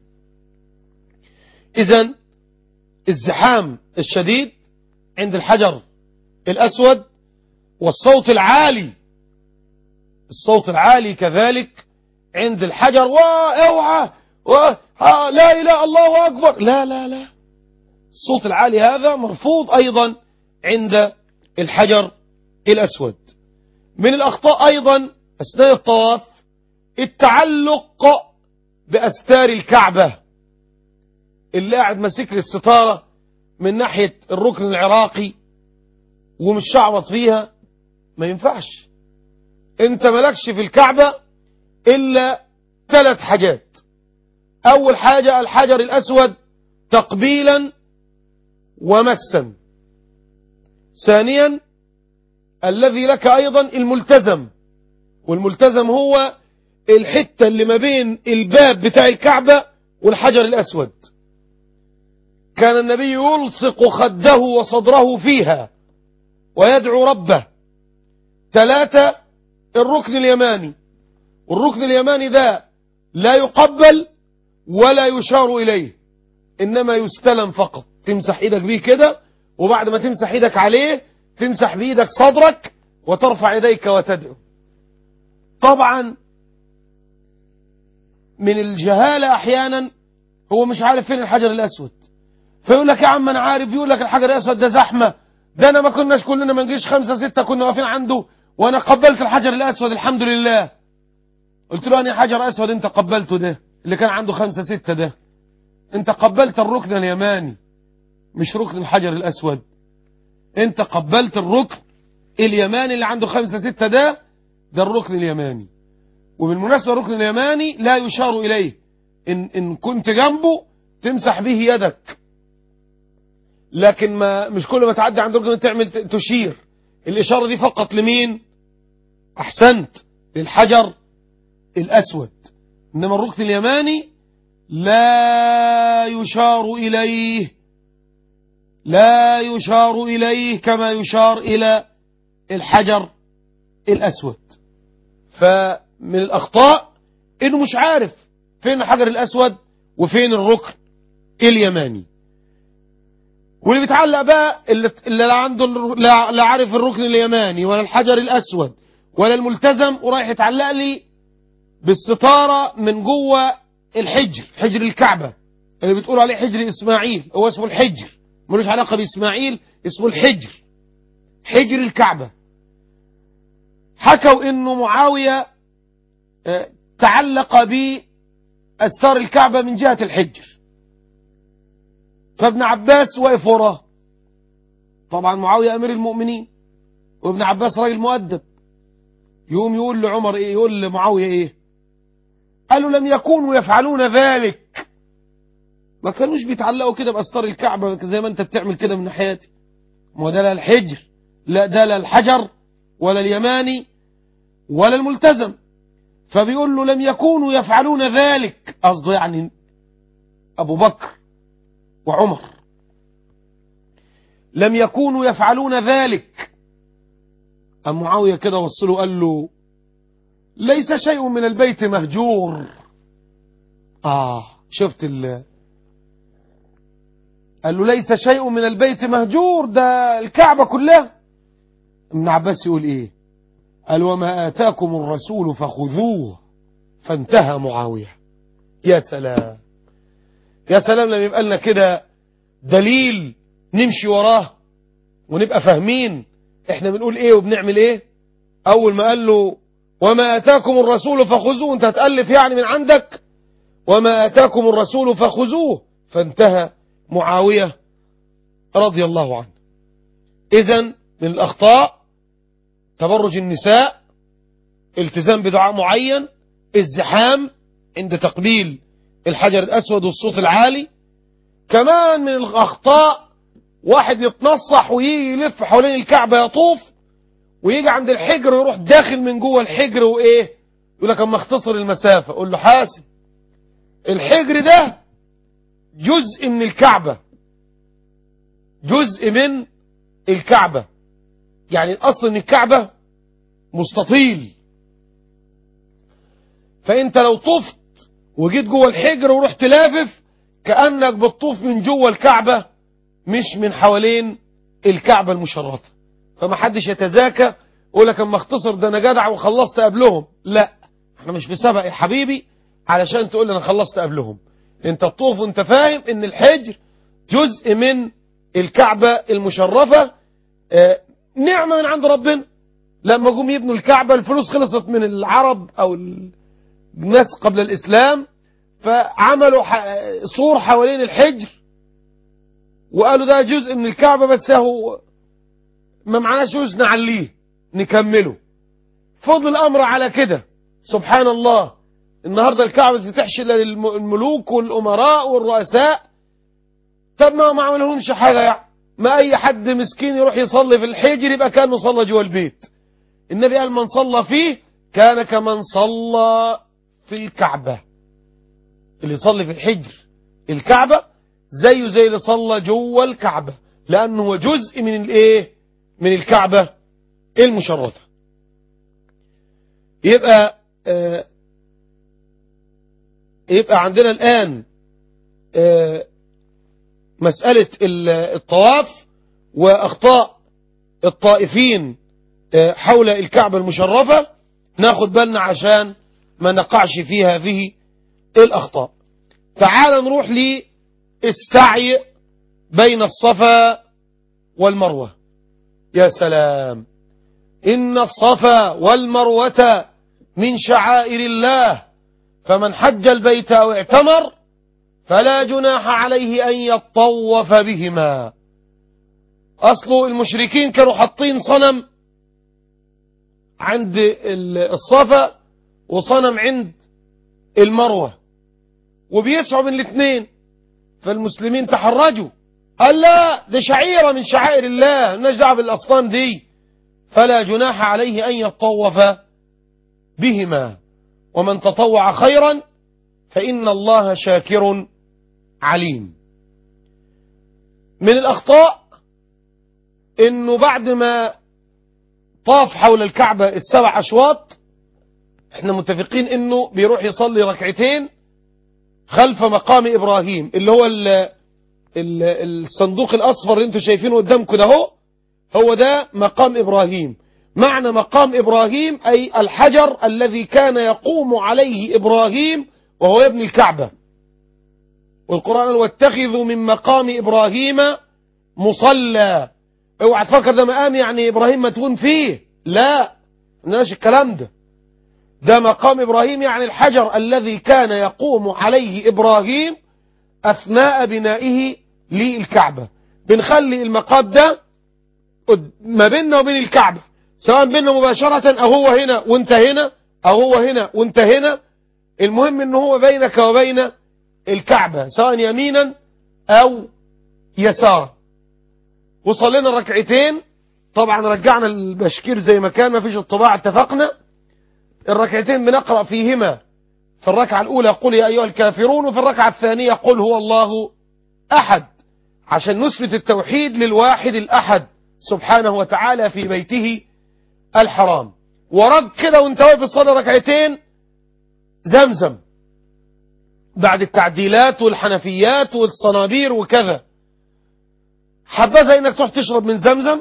إذا الزحام الشديد عند الحجر الأسود والصوت العالي الصوت العالي كذلك عند الحجر واوعى لا إله الله أكبر لا لا لا الصوت العالي هذا مرفوض أيضا عند الحجر الأسود من الأخطاء أيضا أثناء الطواف التعلق بأستار الكعبة اللي قاعد ماسك لي الستارة من ناحية الركن العراقي ومش شعبط فيها ما ينفعش انت ملكش في الكعبة إلا ثلاث حاجات أول حاجة الحجر الأسود تقبيلا ومسا ثانيا الذي لك أيضا الملتزم والملتزم هو الحتة اللي ما بين الباب بتاع الكعبة والحجر الأسود كان النبي يلصق خده وصدره فيها ويدعو ربه ثلاثة الركن اليماني والركن اليماني ده لا يقبل ولا يشار إليه إنما يستلم فقط تمسح إيدك بيه كده وبعد ما تمسح إيدك عليه تمسح بإيدك صدرك وترفع يديك وتدعو طبعا من الجهالة أحيانا هو مش عارف فين الحجر الأسود فيقول لك يا عم أنا عارف يقول لك الحجر الأسود ده زحمة ده أنا ما كناش كلنا ما نجيش خمسة ستة كنا واقفين عنده وأنا قبلت الحجر الأسود الحمد لله قلت له أنا حجر أسود أنت قبلته ده اللي كان عنده خمسة ستة ده أنت قبلت الركن اليماني مش ركن الحجر الأسود أنت قبلت الركن اليماني اللي عنده خمسة ستة ده ده الركن اليماني وبالمناسبة الركن اليماني لا يشار إليه إن, إن كنت جنبه تمسح به يدك لكن ما مش كل ما تعدي عند الركن تعمل تشير الإشارة دي فقط لمين أحسنت للحجر الأسود إنما الركن اليماني لا يشار إليه لا يشار إليه كما يشار إلى الحجر الأسود فمن الأخطاء إنه مش عارف فين الحجر الأسود وفين الركن اليماني واللي بيتعلق بقى اللي, اللي لا عنده لا, لا عارف الركن اليماني ولا الحجر الأسود ولا الملتزم ورايح يتعلق لي بالستارة من جوه الحجر حجر الكعبة اللي بتقول عليه حجر إسماعيل هو اسمه الحجر ملوش علاقة بإسماعيل اسمه الحجر حجر الكعبة حكوا انه معاوية تعلق بأستار الكعبة من جهة الحجر فابن عباس واقف وراه طبعا معاوية أمير المؤمنين وابن عباس راجل مؤدب يقوم يقول لعمر ايه يقول لمعاوية ايه قالوا لم يكونوا يفعلون ذلك ما كانوش بيتعلقوا كده بأستار الكعبة زي ما انت بتعمل كده من ناحيتي ما ده لا الحجر لا ده لا الحجر ولا اليماني ولا الملتزم فبيقول له لم يكونوا يفعلون ذلك قصده يعني أبو بكر وعمر لم يكونوا يفعلون ذلك أم معاوية كده وصله قال له ليس شيء من البيت مهجور آه شفت ال قال له ليس شيء من البيت مهجور ده الكعبة كلها ابن عباس يقول ايه قال وما آتاكم الرسول فخذوه فانتهى معاوية يا سلام يا سلام لما يبقى لنا كده دليل نمشي وراه ونبقى فاهمين احنا بنقول ايه وبنعمل ايه اول ما قال له وما اتاكم الرسول فخذوه انت هتألف يعني من عندك وما اتاكم الرسول فخذوه فانتهى معاوية رضي الله عنه اذا من الاخطاء تبرج النساء التزام بدعاء معين الزحام عند تقبيل الحجر الأسود والصوت العالي كمان من الأخطاء واحد يتنصح ويجي يلف حوالين الكعبة يطوف ويجي عند الحجر ويروح داخل من جوه الحجر وايه يقول لك اما اختصر المسافة قول له حاسب الحجر ده جزء من الكعبة جزء من الكعبة يعني الاصل ان الكعبة مستطيل فانت لو طفت وجيت جوه الحجر ورحت لافف كأنك بتطوف من جوه الكعبة مش من حوالين الكعبة المشرفة فما حدش يتذاكى يقول لك اما اختصر ده انا جدع وخلصت قبلهم لا احنا مش في سبق يا حبيبي علشان تقول لي انا خلصت قبلهم انت تطوف وانت فاهم ان الحجر جزء من الكعبة المشرفة اه نعمة من عند ربنا لما جم يبنوا الكعبة الفلوس خلصت من العرب او الناس قبل الاسلام فعملوا سور حوالين الحجر وقالوا ده جزء من الكعبة بس هو ما معناش فلوس نعليه نكمله فضل الأمر على كده سبحان الله النهاردة الكعبة ما تفتحش إلا للملوك والأمراء والرؤساء طب ما ما عملهمش حاجة يعني ما أي حد مسكين يروح يصلي في الحجر يبقى كأنه صلى جوه البيت النبي قال من صلى فيه كان كمن صلى في الكعبة اللي يصلي في الحجر الكعبة زيه زي اللي صلى جوه الكعبة لأنه هو جزء من الايه من الكعبة المشرفة يبقى آه يبقى عندنا الآن آه مسألة الطواف وأخطاء الطائفين آه حول الكعبة المشرفة ناخد بالنا عشان ما نقعش في هذه الأخطاء تعال نروح للسعي بين الصفا والمروة يا سلام إن الصفا والمروة من شعائر الله فمن حج البيت أو اعتمر فلا جناح عليه أن يطوف بهما أصل المشركين كانوا حاطين صنم عند الصفا وصنم عند المروة وبيسعوا من الاثنين فالمسلمين تحرجوا قال لا ده شعيرة من شعائر الله نجدع بالأصنام دي فلا جناح عليه أن يطوف بهما ومن تطوع خيرا فإن الله شاكر عليم من الأخطاء إنه بعد ما طاف حول الكعبة السبع أشواط احنا متفقين إنه بيروح يصلي ركعتين خلف مقام إبراهيم اللي هو ال ال الصندوق الأصفر اللي انتوا شايفينه قدامكم ده هو هو ده مقام إبراهيم معنى مقام إبراهيم أي الحجر الذي كان يقوم عليه إبراهيم وهو يبني الكعبة والقرآن واتخذوا من مقام إبراهيم مصلى اوعى تفكر ده مقام يعني إبراهيم مدفون فيه لا مش الكلام ده ده مقام إبراهيم يعني الحجر الذي كان يقوم عليه إبراهيم أثناء بنائه للكعبة بنخلي المقام ده ما بيننا وبين الكعبة سواء بيننا مباشرة أو هو هنا وانت هنا أو هو هنا وانت هنا المهم ان هو بينك وبين الكعبة سواء يمينا أو يسارا وصلينا ركعتين طبعا رجعنا البشكير زي ما كان ما فيش الطباع اتفقنا الركعتين بنقرأ فيهما في الركعة الأولى قل يا أيها الكافرون وفي الركعة الثانية قل هو الله أحد عشان نثبت التوحيد للواحد الأحد سبحانه وتعالى في بيته الحرام ورد كده وانت واقف الصلاة ركعتين زمزم بعد التعديلات والحنفيات والصنابير وكذا حبذا انك تروح تشرب من زمزم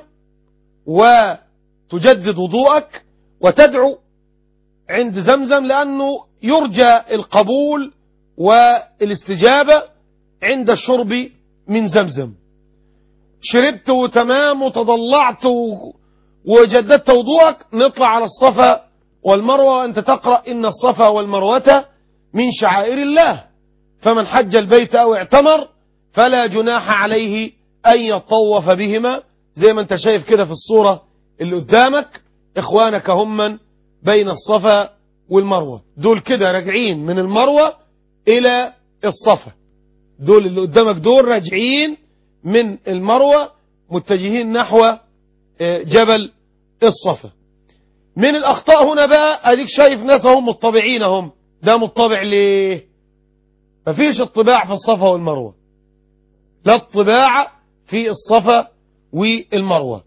وتجدد وضوءك وتدعو عند زمزم لأنه يرجى القبول والاستجابة عند الشرب من زمزم شربت وتمام وتضلعت وجددت وضوءك نطلع على الصفا والمروة وأنت تقرأ إن الصفا والمروة من شعائر الله فمن حج البيت أو اعتمر فلا جناح عليه أن يطوف بهما زي ما انت شايف كده في الصورة اللي قدامك إخوانك هم من بين الصفا والمروة دول كده راجعين من المروة إلى الصفا دول اللي قدامك دول راجعين من المروة متجهين نحو جبل الصفا من الأخطاء هنا بقى أديك شايف ناس هم مطبعين هم ده مطبع ليه مفيش اطباع في الصفا والمروة لا اطباع في الصفا والمروة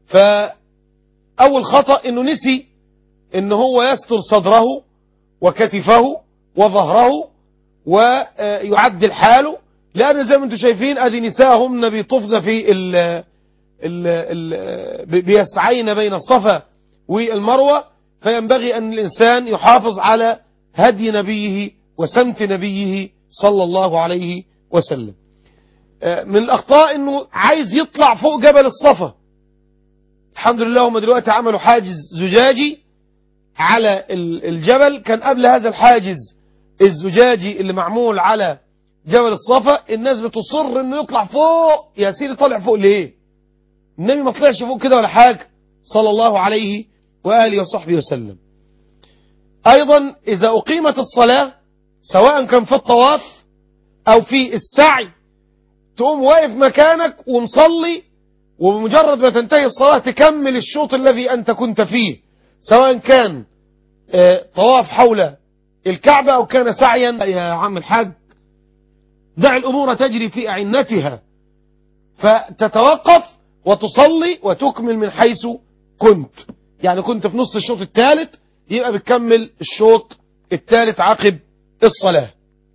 فأول خطأ انه نسي ان هو يستر صدره وكتفه وظهره ويعدل حاله لأن زي ما انتم شايفين ادي نساء بيطفن في ال ال ال بيسعين بين الصفا والمروة فينبغي أن الإنسان يحافظ على هدي نبيه وسمت نبيه صلى الله عليه وسلم من الأخطاء أنه عايز يطلع فوق جبل الصفا الحمد لله هم دلوقتي عملوا حاجز زجاجي على الجبل كان قبل هذا الحاجز الزجاجي اللي معمول على جبل الصفا الناس بتصر انه يطلع فوق يا سيدي طالع فوق ليه النبي ما طلعش فوق كده ولا حاجة صلى الله عليه وآله وصحبه وسلم أيضا إذا أقيمت الصلاة سواء كان في الطواف أو في السعي تقوم واقف مكانك ومصلي وبمجرد ما تنتهي الصلاة تكمل الشوط الذي أنت كنت فيه سواء كان طواف حول الكعبة أو كان سعيا يا عم الحاج دع الأمور تجري في أعنتها فتتوقف وتصلي وتكمل من حيث كنت يعني كنت في نص الشوط الثالث يبقى بتكمل الشوط الثالث عقب الصلاة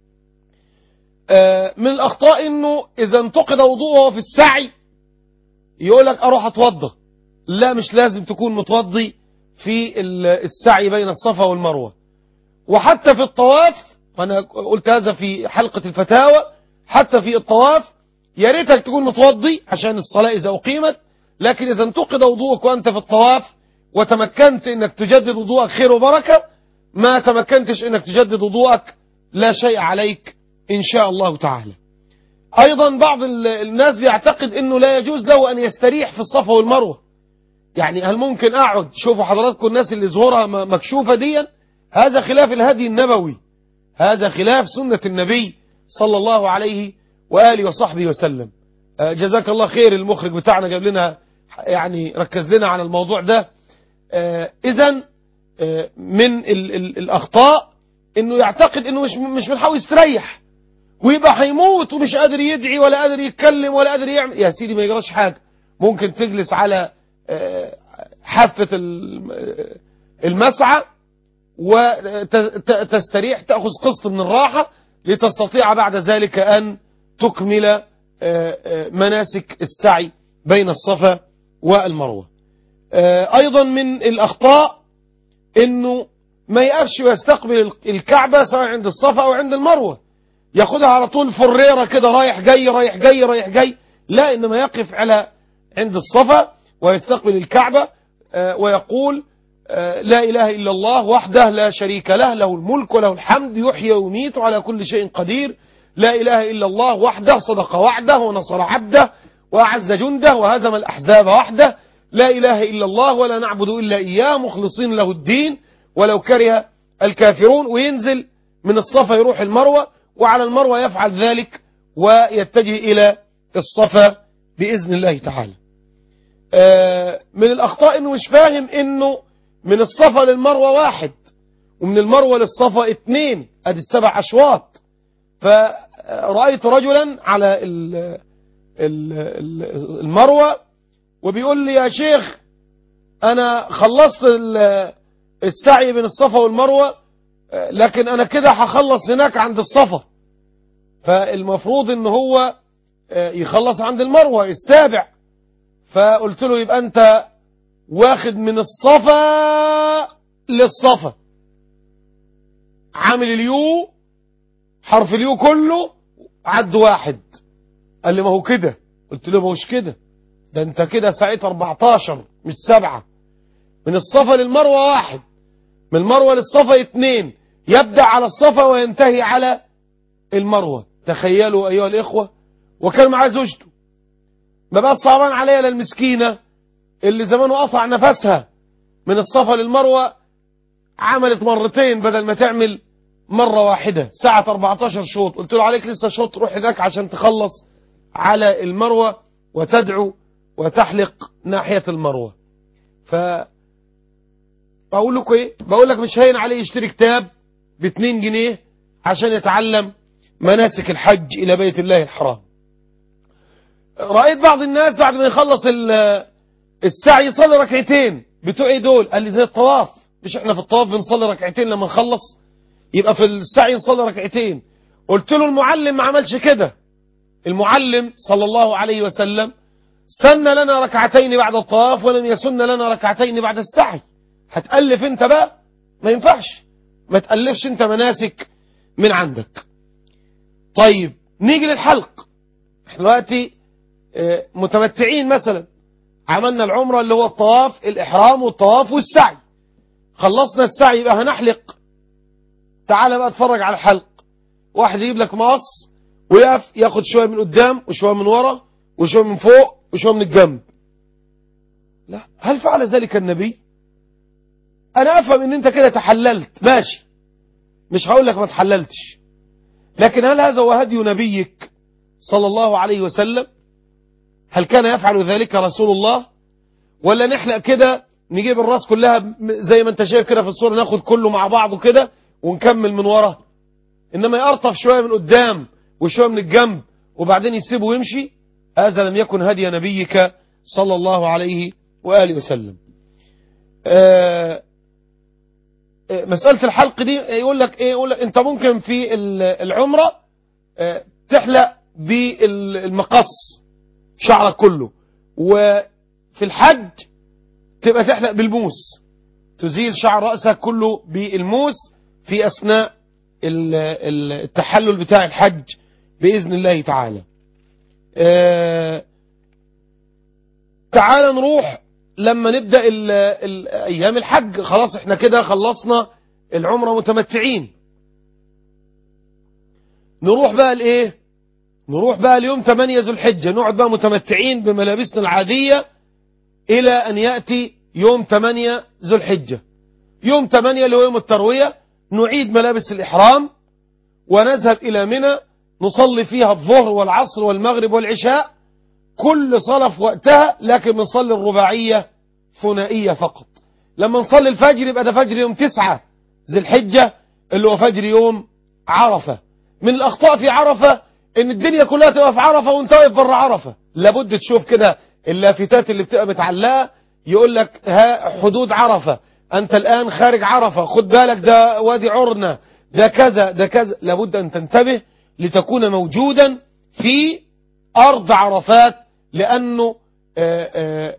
من الأخطاء أنه إذا انتقد وضوءه في السعي يقول لك أروح أتوضى لا مش لازم تكون متوضي في السعي بين الصفا والمروة وحتى في الطواف وأنا قلت هذا في حلقة الفتاوى حتى في الطواف يا ريتك تكون متوضي عشان الصلاة إذا أقيمت لكن إذا انتقد وضوءك وأنت في الطواف وتمكنت إنك تجدد وضوءك خير وبركة ما تمكنتش إنك تجدد وضوءك لا شيء عليك إن شاء الله تعالى أيضا بعض الناس بيعتقد أنه لا يجوز له أن يستريح في الصفا والمروة يعني هل ممكن أقعد شوفوا حضراتكم الناس اللي ظهورها مكشوفة ديا هذا خلاف الهدي النبوي هذا خلاف سنة النبي صلى الله عليه وآله وصحبه وسلم جزاك الله خير المخرج بتاعنا جاب لنا يعني ركز لنا على الموضوع ده إذا من ال ال الأخطاء إنه يعتقد إنه مش مش بنحاول يستريح ويبقى هيموت ومش قادر يدعي ولا قادر يتكلم ولا قادر يعمل يا سيدي ما يجراش حاجة ممكن تجلس على حافة المسعى وتستريح تأخذ قسط من الراحة لتستطيع بعد ذلك أن تكمل مناسك السعي بين الصفا والمروة أيضا من الأخطاء أنه ما يقفش ويستقبل الكعبة سواء عند الصفا أو عند المروة ياخدها على طول فريرة كده رايح جاي رايح جاي رايح جاي لا إنما يقف على عند الصفا ويستقبل الكعبة ويقول لا إله إلا الله وحده لا شريك له له الملك وله الحمد يحيي ويميت على كل شيء قدير لا إله إلا الله وحده صدق وعده ونصر عبده وأعز جنده وهزم الأحزاب وحده لا إله إلا الله ولا نعبد إلا إياه مخلصين له الدين ولو كره الكافرون وينزل من الصفا يروح المروة وعلى المروة يفعل ذلك ويتجه إلى الصفا بإذن الله تعالى من الأخطاء أنه مش فاهم أنه من الصفا للمروة واحد ومن المروة للصفا اثنين ادي السبع أشواط فرأيت رجلا على المروة وبيقول لي يا شيخ أنا خلصت السعي بين الصفا والمروة لكن أنا كده هخلص هناك عند الصفا فالمفروض ان هو يخلص عند المروة السابع فقلت له يبقى أنت واخد من الصفا للصفا عامل اليو حرف اليو كله عد واحد قال لي ما هو كده قلت له ما هوش كده ده انت كده سعيت 14 مش سبعة من الصفا للمروة واحد من المروة للصفا اتنين يبدأ على الصفا وينتهي على المروة تخيلوا أيها الإخوة وكان معاه زوجته ما بقى صعبان عليها للمسكينة اللي زمانه قطع نفسها من الصفا للمروة عملت مرتين بدل ما تعمل مرة واحدة ساعة 14 شوط قلت له عليك لسه شوط روح هناك عشان تخلص على المروة وتدعو وتحلق ناحية المروة ف بقول لكم ايه بقول لك مش هين عليه يشتري كتاب ب 2 جنيه عشان يتعلم مناسك الحج الى بيت الله الحرام رأيت بعض الناس بعد ما يخلص ال- السعي يصلي ركعتين بتوع ايه دول قال لي زي الطواف مش احنا في الطواف بنصلي ركعتين لما نخلص يبقى في السعي نصلي ركعتين قلت له المعلم ما عملش كده المعلم صلى الله عليه وسلم سن لنا ركعتين بعد الطواف ولم يسن لنا ركعتين بعد السعي هتألف انت بقى ما ينفعش ما تألفش انت مناسك من عندك طيب نيجي للحلق احنا دلوقتي اه، متمتعين مثلا عملنا العمرة اللي هو الطواف الإحرام والطواف والسعي خلصنا السعي يبقى هنحلق تعال بقى اتفرج على الحلق واحد يجيب لك مقص ويقف ياخد شوية من قدام وشوية من ورا وشوية من فوق وشوية من الجنب لا هل فعل ذلك النبي انا افهم ان انت كده تحللت ماشي مش هقول لك ما تحللتش لكن هل هذا هو هدي نبيك صلى الله عليه وسلم هل كان يفعل ذلك رسول الله ولا نحلق كده نجيب الراس كلها م- زي ما انت شايف كده في الصورة ناخد كله مع بعضه كده ونكمل من ورا انما يقرطف شوية من قدام وشوية من الجنب وبعدين يسيبه ويمشي هذا لم يكن هدي نبيك صلى الله عليه وآله وسلم آه، آه، مسألة الحلق دي يقول لك ايه يقول لك انت ممكن في ال- العمرة آه، تحلق بالمقص شعرك كله وفي الحج تبقى تحلق بالموس تزيل شعر رأسك كله بالموس في أثناء ال- ال- التحلل بتاع الحج بإذن الله تعالى آه، تعال نروح لما نبدأ ال ال أيام الحج خلاص احنا كده خلصنا العمرة متمتعين نروح بقى الايه نروح بقى اليوم 8 ذو الحجة نقعد بقى متمتعين بملابسنا العادية إلى أن يأتي يوم 8 ذو الحجة يوم 8 اللي هو يوم التروية نعيد ملابس الإحرام ونذهب إلى منى نصلي فيها الظهر والعصر والمغرب والعشاء كل صلاة في وقتها لكن بنصلي الرباعية ثنائية فقط لما نصلي الفجر يبقى ده فجر يوم 9 ذي الحجة اللي هو فجر يوم عرفة من الأخطاء في عرفة ان الدنيا كلها تبقى في عرفة وانت واقف بره عرفة لابد تشوف كده اللافتات اللي بتبقى متعلقة يقول لك ها حدود عرفة انت الان خارج عرفة خد بالك ده وادي عرنة ده كذا ده كذا لابد ان تنتبه لتكون موجودا في ارض عرفات لانه آه، آه،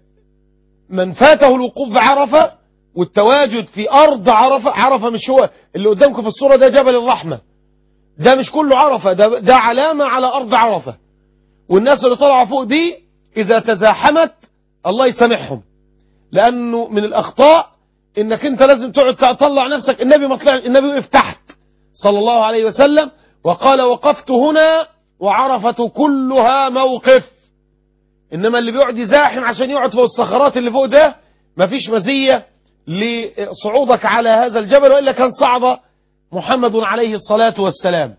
من فاته الوقوف بعرفة والتواجد في ارض عرفة عرفة مش هو اللي قدامكم في الصورة ده جبل الرحمة ده مش كله عرفة ده, ده علامة على أرض عرفة والناس اللي طلعوا فوق دي إذا تزاحمت الله يسامحهم لأنه من الأخطاء إنك أنت لازم تقعد تطلع نفسك النبي ما طلع النبي وقف تحت صلى الله عليه وسلم وقال وقفت هنا وعرفة كلها موقف إنما اللي بيقعد يزاحم عشان يقعد فوق الصخرات اللي فوق ده مفيش مزية لصعودك على هذا الجبل وإلا كان صعب محمد عليه الصلاة والسلام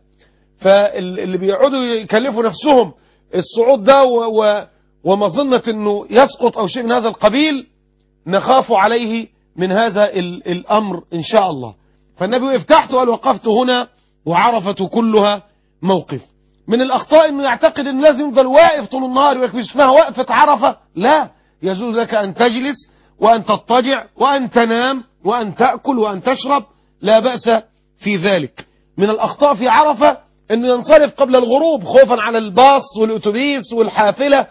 فاللي بيقعدوا يكلفوا نفسهم الصعود ده و و ومظنة انه يسقط او شيء من هذا القبيل نخاف عليه من هذا ال الامر ان شاء الله فالنبي وقف تحت وقال وقفت هنا وعرفة كلها موقف من الاخطاء انه يعتقد انه لازم يفضل واقف طول النهار ويقول لك مش اسمها وقفة عرفة لا يجوز لك ان تجلس وان تضطجع وان تنام وان تأكل وان تشرب لا بأس في ذلك من الأخطاء في عرفة أنه ينصرف قبل الغروب خوفا على الباص والأتوبيس والحافلة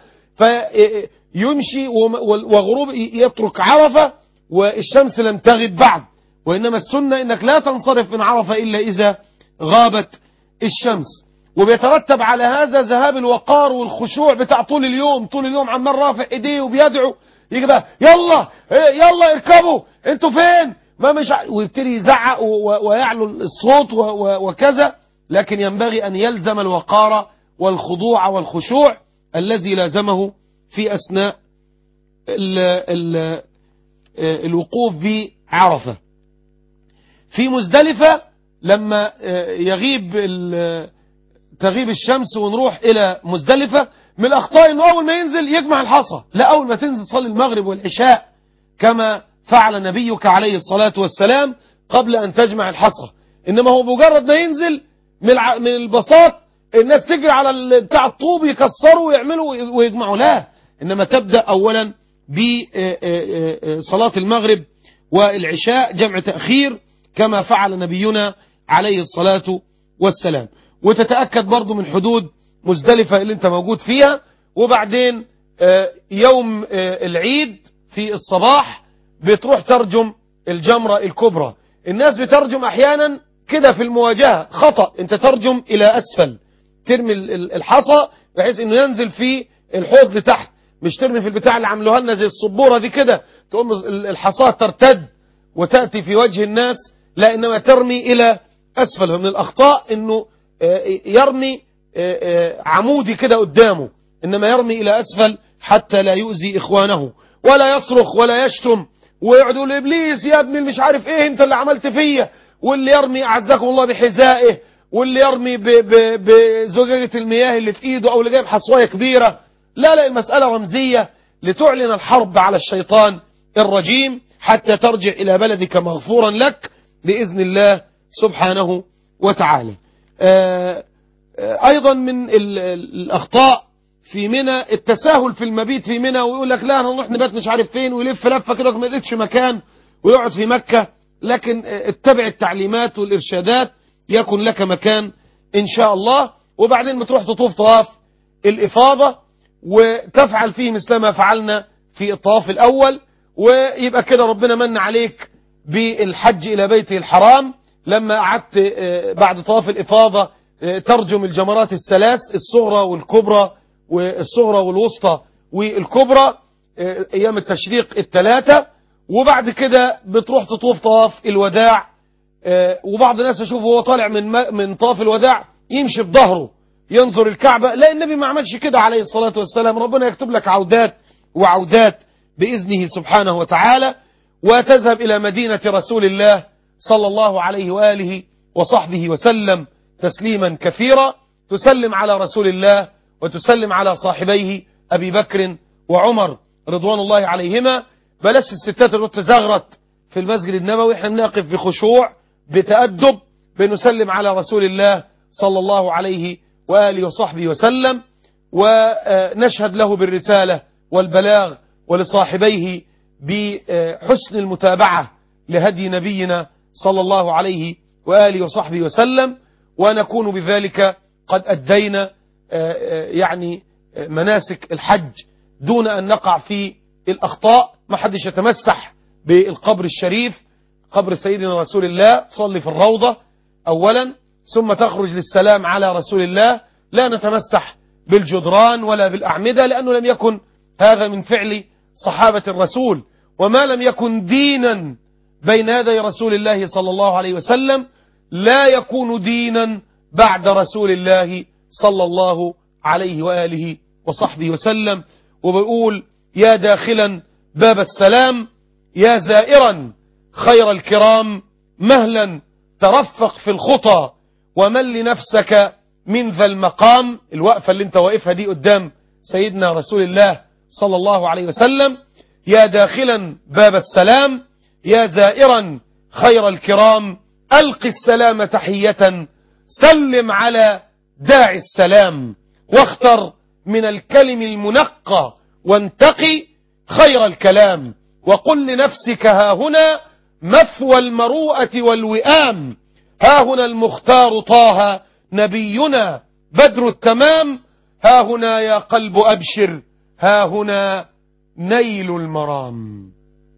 فيمشي وغروب يترك عرفة والشمس لم تغب بعد وإنما السنة أنك لا تنصرف من عرفة إلا إذا غابت الشمس وبيترتب على هذا ذهاب الوقار والخشوع بتاع طول اليوم طول اليوم عمال رافع ايديه وبيدعو يجي بقى يلا يلا اركبوا انتوا فين ما مش ع- ويبتدي يزعق و- ويعلو الصوت و- و- وكذا لكن ينبغي أن يلزم الوقار والخضوع والخشوع الذي لازمه في أثناء ال ال الوقوف بعرفة في مزدلفة لما يغيب ال- تغيب الشمس ونروح إلى مزدلفة من الأخطاء أنه أول ما ينزل يجمع الحصى لا أول ما تنزل تصلي المغرب والعشاء كما فعل نبيك عليه الصلاة والسلام قبل أن تجمع الحصى إنما هو مجرد ما ينزل من الع- من البساط الناس تجري على ال- بتاع الطوب يكسروا ويعملوا ويجمعوا لا إنما تبدأ أولا بصلاة المغرب والعشاء جمع تأخير كما فعل نبينا عليه الصلاة والسلام وتتأكد برضو من حدود مزدلفة اللي انت موجود فيها وبعدين آه، يوم آه، العيد في الصباح بتروح ترجم الجمرة الكبرى الناس بترجم احيانا كده في المواجهة خطأ انت ترجم الى اسفل ترمي ال- ال- الحصى بحيث انه ينزل في الحوض لتحت مش ترمي في البتاع اللي عملوها لنا زي السبورة دي كده تقوم ال- الحصاة ترتد وتأتي في وجه الناس لا إنما ترمي إلى أسفل فمن الأخطاء إنه آه، يرمي آه، آه، عمودي كده قدامه إنما يرمي إلى أسفل حتى لا يؤذي إخوانه ولا يصرخ ولا يشتم ويقعد يقول إبليس يا ابني مش عارف إيه أنت اللي عملت فيا واللي يرمي أعزكم الله بحذائه واللي يرمي ب- ب- بزجاجة المياه اللي في إيده أو اللي جايب حصواية كبيرة لا لا المسألة رمزية لتعلن الحرب على الشيطان الرجيم حتى ترجع إلى بلدك مغفورا لك بإذن الله سبحانه وتعالى آه، آه، أيضا من ال- ال- الأخطاء في منى التساهل في المبيت في منى ويقول لك لا هنروح نبات مش عارف فين ويلف لفة كده ما لقيتش مكان ويقعد في مكة لكن آه، اتبع التعليمات والإرشادات يكن لك مكان إن شاء الله وبعدين بتروح تطوف طواف الإفاضة وتفعل فيه مثل ما فعلنا في الطواف الأول ويبقى كده ربنا من عليك بالحج إلى بيته الحرام لما قعدت آه، بعد طواف الإفاضة آه، ترجم الجمرات الثلاث الصغرى والكبرى والصغرى والوسطى والكبرى آه، أيام التشريق الثلاثة وبعد كده بتروح تطوف طواف الوداع آه، وبعض الناس يشوفه وهو طالع من م- من طواف الوداع يمشي بظهره ينظر الكعبة لا النبي ما عملش كده عليه الصلاة والسلام ربنا يكتب لك عودات وعودات بإذنه سبحانه وتعالى وتذهب إلى مدينة رسول الله صلى الله عليه وآله وصحبه وسلم تسليما كثيرا تسلم على رسول الله وتسلم على صاحبيه أبي بكر وعمر رضوان الله عليهما بلاش الستات اللي تزغرت في المسجد النبوي احنا بنقف بخشوع بتأدب بنسلم على رسول الله صلى الله عليه وآله وصحبه وسلم ونشهد له بالرسالة والبلاغ ولصاحبيه بحسن المتابعة لهدي نبينا صلى الله عليه وآله وصحبه وسلم ونكون بذلك قد أدينا يعني مناسك الحج دون أن نقع في الأخطاء ما حدش يتمسح بالقبر الشريف قبر سيدنا رسول الله تصلي في الروضة أولا ثم تخرج للسلام على رسول الله لا نتمسح بالجدران ولا بالأعمدة لأنه لم يكن هذا من فعل صحابة الرسول وما لم يكن دينا بين يدي رسول الله صلى الله عليه وسلم لا يكون دينا بعد رسول الله صلى الله عليه وآله وصحبه وسلم وبيقول يا داخلا باب السلام يا زائرا خير الكرام مهلا ترفق في الخطى ومن لنفسك من ذا المقام الوقفة اللي انت واقفها دي قدام سيدنا رسول الله صلى الله عليه وسلم يا داخلا باب السلام يا زائرا خير الكرام ألق السلام تحية سلم على داعي السلام واختر من الكلم المنقى وانتقي خير الكلام وقل لنفسك ها هنا مثوى المروءة والوئام ها هنا المختار طه نبينا بدر التمام ها هنا يا قلب أبشر ها هنا نيل المرام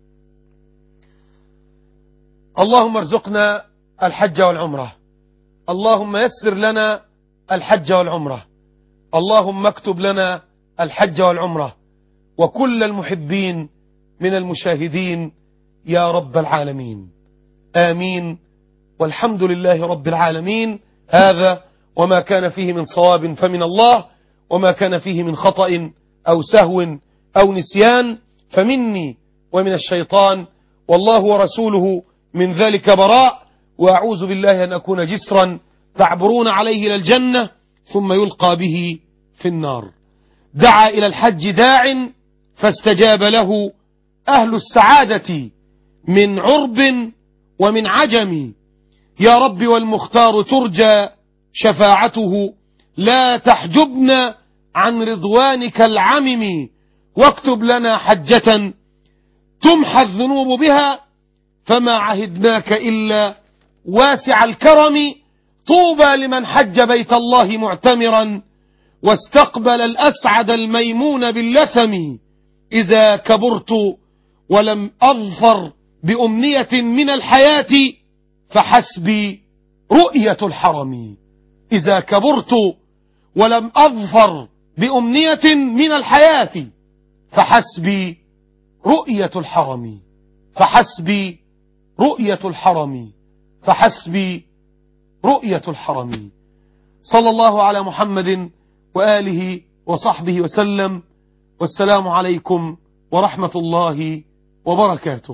اللهم ارزقنا الحج والعمرة اللهم يسر لنا الحج والعمرة اللهم اكتب لنا الحج والعمرة وكل المحبين من المشاهدين يا رب العالمين آمين والحمد لله رب العالمين هذا وما كان فيه من صواب فمن الله وما كان فيه من خطأ أو سهو أو نسيان فمني ومن الشيطان والله ورسوله من ذلك براء وأعوذ بالله أن أكون جسرا تعبرون عليه إلى الجنة ثم يلقى به في النار دعا إلى الحج داع فاستجاب له أهل السعادة من عرب ومن عجم يا رب والمختار ترجى شفاعته لا تحجبنا عن رضوانك العمم واكتب لنا حجة تمحى الذنوب بها فما عهدناك إلا واسع الكرم طوبى لمن حج بيت الله معتمرا واستقبل الأسعد الميمون باللثم إذا كبرت ولم أظفر بأمنية من الحياة فحسبي رؤية الحرم إذا كبرت ولم أظفر بأمنية من الحياة فحسبي رؤية الحرم فحسبي رؤية الحرم فحسبي رؤية الحرم صلى الله على محمد وآله وصحبه وسلم والسلام عليكم ورحمة الله وبركاته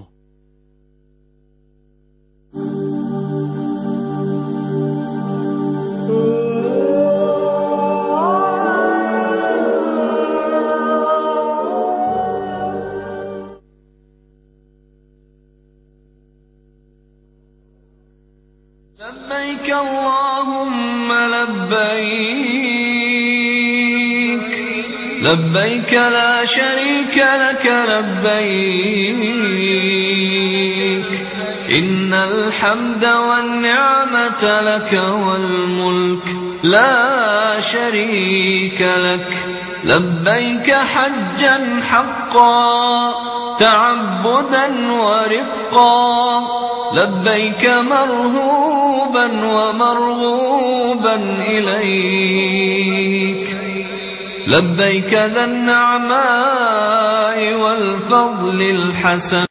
لبيك اللهم لبيك لبيك لا شريك لك لبيك إن الحمد والنعمة لك والملك لا شريك لك لبيك حجا حقا تعبدا ورقا لبيك مرهوبا ومرغوبا إليك لبيك ذا النعماء والفضل الحسن